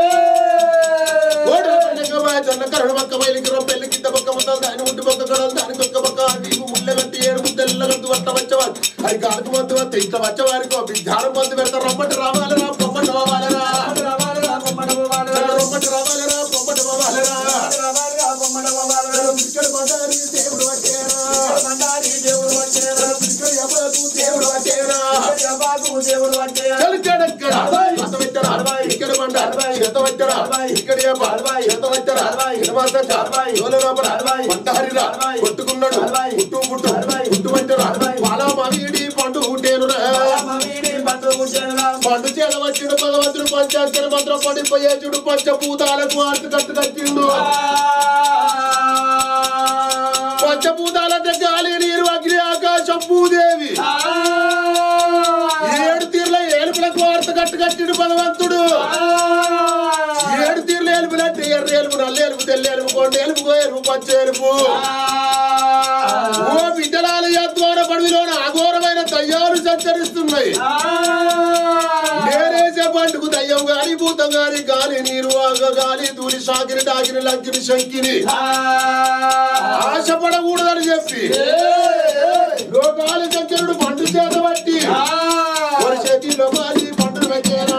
S1: గోడల కండంగ బాయ జొన్న కరడు పక్క మైలికి రొప్పెల్లి కింద పక్క ముద్ద దాని ఉండి పక్క కడలు దానికి ఒక్క పక్క వీపు ముళ్ళ గట్టి ఏడు ముద్దెల్ల గట్టు వట్ట వచ్చేవారు అది కాలుకు మందు వస్తే ఇట్లా వచ్చేవారికి ఒక ధ్యానం మందు పెడతారు రొమ్మటి రావాలరా పొమ్మటి రావాలరా రొమ్మటి రావాలరా పొమ్మటి రావాలరా ఇక్కడ బండారి దేవుడు వచ్చేరా ఇక్కడ ఎవరు దేవుడు వచ్చేరా చలికాడక్కడ అంత పెట్టరా ఇక్కడ బండారు ఎంత వచ్చరా ఇక్కడ ఎంత వచ్చరా ఇరవై లోపల పంటహరిరా కొట్టుకున్నాడు పుట్టు పుట్టు పుట్టు వచ్చరా పాలా మామిడి పండు పుట్టేనురా పండు చేల వచ్చిన భగవంతుడు పంచాక్షర మంత్రం పడిపోయేచుడు పంచభూతాలకు ఆర్తి కట్టు కట్టిండు పంచభూతాలంటే గాలి నీరు అగ్ని ఆకాశం భూదేవి ఏడు తీర్ల ఏలుపులకు వార్త కట్టు కట్టిండు భగవంతుడు ఏడు తీర్ల ఏలుపులంటే ఎర్ర ఏలుపు నల్ల ఏలుపు తెల్ల ఏలుపు కొండ ఏలుపు గోయలుపు పచ్చ ఏలుపు ఓ బిడ్డలాల యద్వార పడిలోన అఘోరమైన దయ్యాలు సంచరిస్తున్నాయి నేనేసే పండుకు దయ్యం గాని భూతం గాని గాలి నీరు ఆగ గాలి దూరి సాగిరి డాగిరి లంకిని శంకిని ఆశపడకూడదని చెప్పి లోకాలు శంకరుడు పండు చేత బట్టి ఒక చేతిలో మారి పండును వచ్చేరా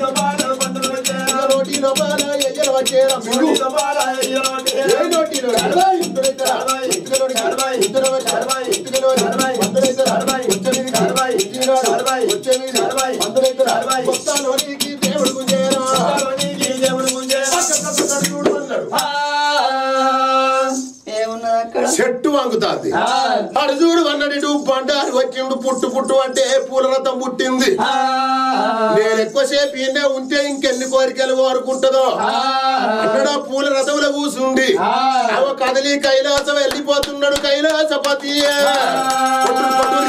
S1: రోటీలో బాల ఎయ్యలు వచ్చేరా మిగు ఏ నోటిలో ఇందులో ఇద్దరా? ఇందులో ఇద్దరా? ఇందులో వచ్చారా? ఇందులో వచ్చారా? అందులో ఇద్దరా? వచ్చే మీదికి? ఇంటినాడు? వచ్చే మీదికి? అందులో ఇద్దరా? కొత్తలోనికి దేవుడు గుంజేరా. పక్కన చూడు అన్నాడు.
S3: ఏమున్నది అక్కడ
S1: చెట్టు వంగుతాది అర్జుడు అన్నడు బండారు వచ్చిండు పుట్టు పుట్టు అంటే పూల రథం పుట్టింది నేను ఎక్కువసేపు ఈయనే ఉంటే ఇంకెన్ని కోరికలు కోరుకుంటుందో అన్నడా పూల రథంలో కూసుండి అవ కదలి కైలాసం వెళ్ళిపోతున్నాడు కైలాసపతి కొట్టుడు, కొట్టుడు.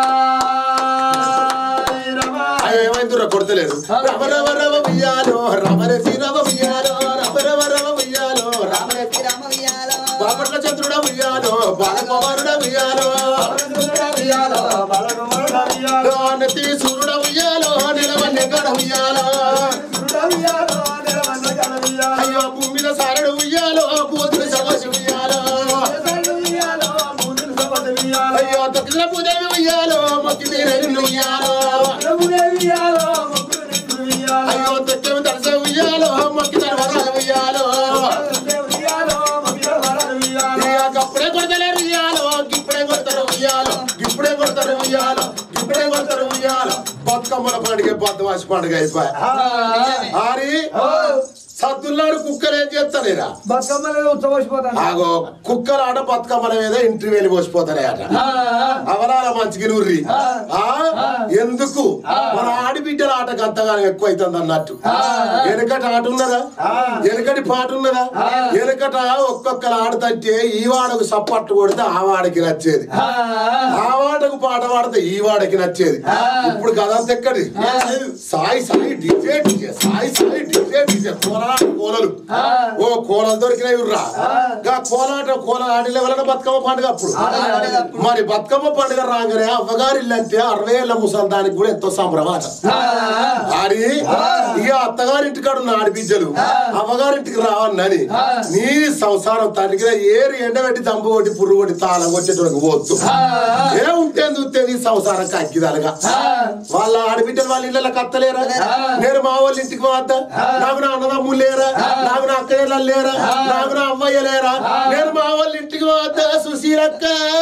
S1: అయ్యో, ఏమైందిరా కొడతలేదు రమ రమ రమ ఉయ్యాలో రమరసి రమ ఉయ్యాలో రమ రమ రమ ఉయ్యాలో రమ
S3: శ్రీరామ ఉయ్యాలో.
S1: బాపట్ల చంద్రుడ ఉయ్యాలో బాలకుమారుడ ఉయ్యాలో నతి సూర్యుడ ఉయ్యాలో నిలవన్నె గడ ఉయ్యాలో అయ్యో భూమి మీద సారడు ఉయ్యాలో పూతులు సవసి ఉయ్యాలో అయ్యో తొక్కిన పూదేవి ఉయ్యాలో మొక్కి తీరని ఉయ్యాలో అయ్యో తొక్కిన దర్శ ఉయ్యాలో మొక్కి తర్వాత ఉయ్యాలో ఇక అప్పుడే కొడతలేరు ఉయ్యాలో ఇప్పుడే కొడతారు ఉయ్యాలో ఇప్పుడే కొడతారు ఉయ్యాలో ఇప్పుడే కొడతారు ఉయ్యాలో బతుకమ్మల పండుగ బద్దవాసి పండుగ అయిపోయి ఆరి సద్దున్నాడు కుక్కలు ఏం చేస్తానేరా
S2: బతుకమ్మలు ఉత్సవసిపోతాను
S1: ఆగో కుక్కలు ఆట బతుకమ్మల మీద ఇంటి వెళ్ళి పోసిపోతానే అట అవరాల మంచికి నూర్రి ఆ ఎందుకు మన ఆడి ఆడబిడ్డల ఆటకు అంతగానం ఎక్కువ అవుతుంది అన్నట్టు వెనకట ఆట ఉన్నదా వెనకటి పాట ఉన్నదా వెనకట ఒక్కొక్కరు ఆడుతుంటే ఈ వాడకు సప్పట్టు కొడితే ఆ వాడికి నచ్చేది ఆ వాడకు పాట పాడితే ఈ వాడికి నచ్చేది ఇప్పుడు కదంత ఎక్కడి Sai Sai DJ DJ Sai Sai DJ DJ కోలాట కోలలు ఓ కోలలు దొరికినాయి ఉర్రా గా కోలాట కోల ఆడిన వలన బతుకమ్మ పండుగ అప్పుడు మరి బతుకమ్మ పండుగ రాగానే అవ్వగారి ఇల్లు అంటే అరవై ఏళ్ళ ముసలి దానికి కూడా ఎంతో సంభ్రమాట ఆడి ఇక అత్తగారింటి కాడ ఉన్న ఆడబిడ్డలు అమ్మగారింటికి రావన్నని నీ సంసారం తండ్రికి ఏరు ఎండబెట్టి దంపు కొట్టి పురుగు కొట్టి తాళం కొట్టేటోడికి పోతు ఏ ఉంటే చూస్తే నీ సంసారం కక్కిదలగా వాళ్ళ ఆడబిడ్డలు వాళ్ళ ఇళ్ళకి కత్తలేరా నేను మా వాళ్ళ ఇంటికి పోద్దా నాకు నా అన్నదమ్ములు లేరా నాకు నా అక్కయ్యలు లేరా నాకు నా అమ్మయ్య లేరా నేను మా వాళ్ళ ఇంటికి పోద్దా సుశీలక్క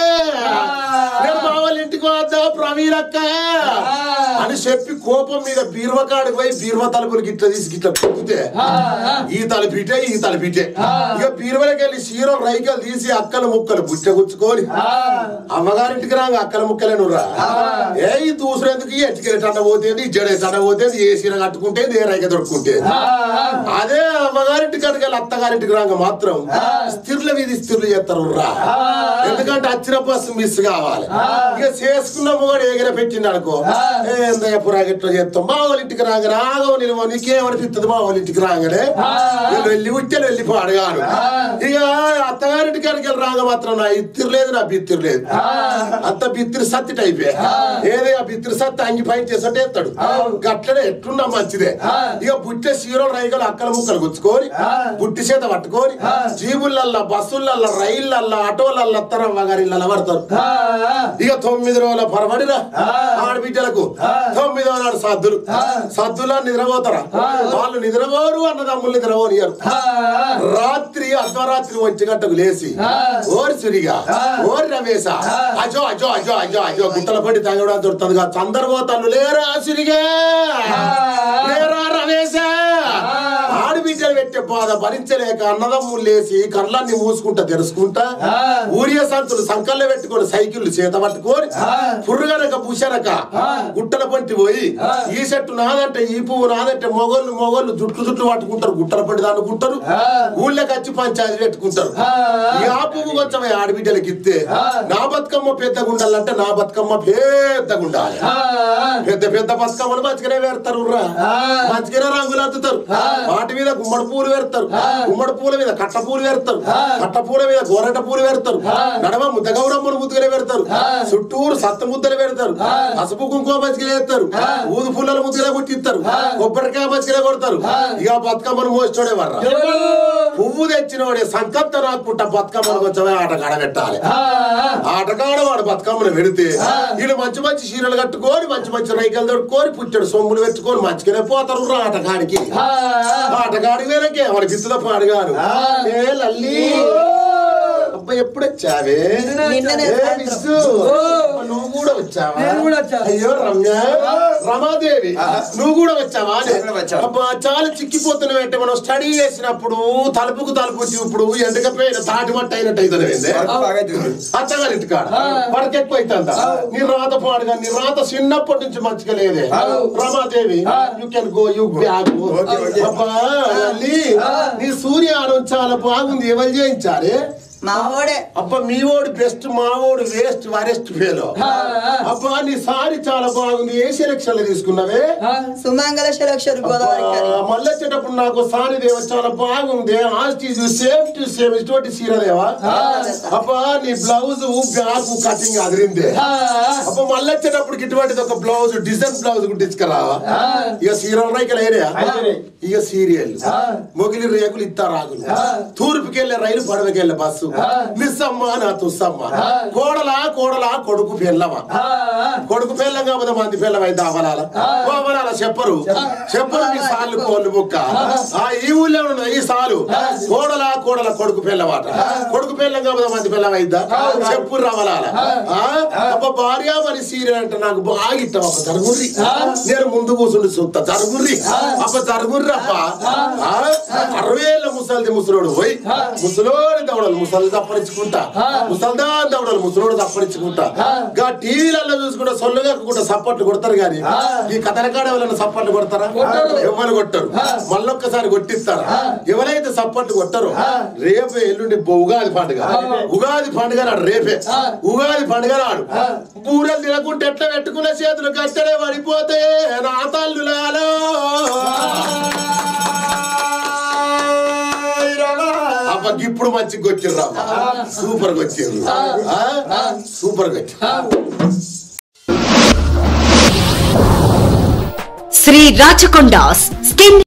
S1: నేను మా వాళ్ళ ఇంటికి పోద్దా ప్రవీణక్క అని చెప్పి కోపం మీద బీరువ కాడికి పోయి బీరువ తలుపులు గిట్ల తీసి గిట్ల పెక్కితే ఈ తలపిటే ఈ తలపిటే ఇక బీరువలకి వెళ్ళి చీరలు రైకలు తీసి అక్కల ముక్కలు బుచ్చ గుచ్చుకొని అమ్మగారింటికి రాగా అక్కల ముక్కలే నువ్వురా ఏ ఈ దూసరేందుకు ఈ ఎట్టుకెళ్ళి టండ పోతేంది ఈ జడే టండ పోతేంది ఏ చీర కట్టుకుంటే ఏ రైక దొరుకుంటే అదే అమ్మగారింటికి అడిగి అత్తగారింటికి రాగా మాత్రం స్థిర్ల వీధి స్థిర్లు చేస్తారు రా ఎందుకంటే వచ్చిన బస్సు మిస్ కావాలి ఇక చేసుకున్న మొగడు ఎగిర పెట్టిండు అనుకో ఏందయ్య పురాగిట్లో చేస్తాం మా వాళ్ళ ఇంటికి రాగానే ఆగవు నిలువ నీకేమనిపిస్తుంది మా వాళ్ళ ఇంటికి రాగానే వీళ్ళు వెళ్ళి ఉట్టెలు వెళ్ళి పాడగాను ఇక అత్తగారింటికి అడిగి రాగా మాత్రం నా ఇత్తిరు లేదు నా బిత్తిరు లేదు అంత బిత్తిరి సత్తి టైపే ఏదే ఆ బిత్తిరి సత్తి అంగి పైన చేసంటే ఎత్తాడు గట్లనే ఎట్లున్నా మంచిదే ఇక బుట్టె సీరో రైగలు అక్కల ముక్కలు గుచ్చుకొని బుట్టి చేత పట్టుకొని జీబులల్లా బస్సులల్లా రైళ్ళల్లా ఆటోలల్లా అత్తరమ్మ గారి ఇళ్ళ పడతారు ఇక తొమ్మిది రోజుల పరబడిరా ఆడబిడ్డలకు తొమ్మిదో నాడు సద్దులు సద్దులా నిద్రపోతారా వాళ్ళు నిద్రపోరు అన్నదమ్ములు నిద్రపోనియరు రాత్రి అర్ధరాత్రి ఒంటి గంటకు లేచి ఓరి సురిగా ఓరి రమేశ అజో అజో అజో అజో అజో గుట్టల పడి తాగడం దొరుకుతుంది చందరపోతాను లేరా సురిగా లేరా రమేశ ఆడబిడ్డలు పెట్టే బాధ భరించలేక అన్నదమ్ములు లేచి కళ్ళన్ని మూసుకుంటా తెరుచుకుంటా ఊరియ సంతులు సంకల్లో పెట్టుకొని సైకిళ్ళు చేత పట్టుకొని పుర్రుగనక పుషరక గుట్టల పంటి పోయి ఈ చెట్టు నాదంటే ఈ పువ్వు నాదంటే మొగోళ్ళు మొగోళ్ళు జుట్లు జుట్లు పట్టుకుంటారు గుట్టల పంటి అనుకుంటారు ఊళ్ళకి వచ్చి పంచాయతీ పెట్టుకుంటారు ఈ ఆ పువ్వు కొంచెం ఆడబిడ్డలకి ఇస్తే నా బతుకమ్మ పెద్దగా ఉండాలంటే నా బతుకమ్మ పెద్దగా ఉండాలి పెద్ద పెద్ద బతుకమ్మలు మంచిగానే పెడతారు రా మంచిగానే రంగులు అద్దుతారు వాటి మీద గుమ్మడి పూలు పెడతారు గుమ్మడి పూల మీద కట్ట పూలు పెడతారు కట్ట పూల మీద గోరట పూలు పెడతారు నడమ ముద్ద గౌరమ్మను ముద్దుగానే పెడతారు చుట్టూరు సత్త ముద్దలు పెడతారు పసుపు కుంకుమ మంచిగా వేస్తారు ఊదు పుల్లలు ముద్దుగా కొట్టిస్తారు కొబ్బరికాయ మంచిగా కొడతారు ఇక బతుకమ్మను మోస్తోడే వర్రా పువ్వు తెచ్చినవాడే సంకత్త రాకుంటా బతుకమ్మను కొంచెమే ఆటగాడ పెట్టాలి ఆటగాడ వాడు బతుకమ్మను పెడితే వీళ్ళు మంచి మంచి చీరలు కట్టుకొని మంచి మంచి రైకలు దొరుకుకొని పుట్టడు సొమ్ములు పెట్టుకొని మంచిగానే పోతారు రా ఆటగాడికి ఆటగాడికి వేరకే వాడి బిత్తుల పాడుగాను ఏ లల్లి అబ్బా ఎప్పుడు వచ్చావే
S3: నిన్ననే
S1: ఏ విసు, నువ్వు కూడా వచ్చావా
S2: నేను కూడా వచ్చా.
S1: అయ్యో రమ్య రమాదేవి నువ్వు కూడా వచ్చావా అని.
S3: నేను కూడా వచ్చా.
S1: అబ్బా చాలా చిక్కిపోతున్నావు అంటే మనం స్టడీ చేసినప్పుడు తలుపుకు తలుపు వచ్చి ఇప్పుడు ఎండకపోయిన తాటి మట్ట అయినట్టు అవుతుంది అత్తగారింటి కాడ వాడికి ఎక్కువ అవుతుందా నీ రాత పాడుగా నీ రాత చిన్నప్పటి నుంచి మంచిగా లేదే Ramadevi you can go you back అబ్బా లల్లి, నీ సూర్యానం చాలా బాగుంది ఎవరు చేయించారే
S3: మా వాడే
S1: అబ్బా మీ ఓడి బెస్ట్ మా ఓడి వేస్ట్ వరెస్ట్ ఫేలో అబ్బా నీ సారీ చాలా బాగుంది ఏ సెలక్షన్ లో తీసుకున్నావే
S3: సుమంగళ శిలక్షరు గోదావరి కని.
S1: అబ్బా, మళ్ళీ వచ్చేటప్పుడు నాకు సారీ దేవ చాలా బాగుంది ఆస్టి సేమ్ టు సేమ్ ఇటువంటి సీరదేవా అబ్బా నీ బ్లౌజ్ బ్యాగ్ కటింగ్ అదిరిందే అబ్బా మళ్ళీ వచ్చేటప్పుడు ఇటువంటిది ఒక బ్లౌజ్ డిజైన్ బ్లౌజ్ కుట్టించుకురావా ఇక సీరియల్ రైకలు అయినా ఇక సీరియల్ మొగిలి రేకులు ఇత్తా రాగులు తూర్పుకెళ్ళే రైలు పడవకెళ్ళే బస్సు మిస్సమ్మ నా తుస్సమ్మ కోడలా కోడలా కొడుకు పెళ్ళమా కొడుకు పెళ్ళం కాకపోతే మంది పెళ్ళం అయితే అవలాల అవలాల చెప్పరు చెప్పరు మీ సార్లు కోళ్ళు బుక్క ఆ ఈ ఊళ్ళో ఉన్న ఈ సాలు కోడలా కోడల కొడుకు పెళ్ళమాట కొడుకు పెళ్ళం కాకపోతే మంది పెళ్ళం అయిద్దా చెప్పు రవలాల అబ్బ భార్య మరి సీరియల్ అంటే నాకు బాగా ఇష్టం అబ్బ జరుగుర్రి నేను ముందు కూర్చుండి చూస్తా జరుగుర్రి అబ్బ జరుగుర్రి అబ్బ ఆ, అరవై ఏళ్ళ ముసలిది ముసలోడు పోయి ముసలోడి దవడలు ముసలి వాళ్ళు తప్పరించుకుంటా ముసల్దా దవడలు ముసలోడు తప్పరించుకుంటా గా టీవీలలో చూసుకుంటా సొల్లు కాకుండా సప్పట్లు కొడతారు గాని ఈ కథలకాడ ఎవరైనా సప్పట్లు కొడతారా ఎవరు కొట్టరు మళ్ళొక్కసారి కొట్టిస్తారా ఎవరైతే సప్పట్లు కొట్టరో రేపే ఎల్లుండి బొ- ఉగాది పండుగ ఉగాది పండుగ నాడు రేపే ఉగాది పండుగ నాడు బూరెలు తినకుంటే ఎట్లా పెట్టుకున్న చేతులు కట్టడే పడిపోతే నా తల్లులాలో అబ్బా ఇప్పుడు మంచిగా వచ్చిర్రు సూపర్ గా వచ్చిర్రు సూపర్ గా వచ్చి
S4: శ్రీ రాచకొండాస్ స్కిన్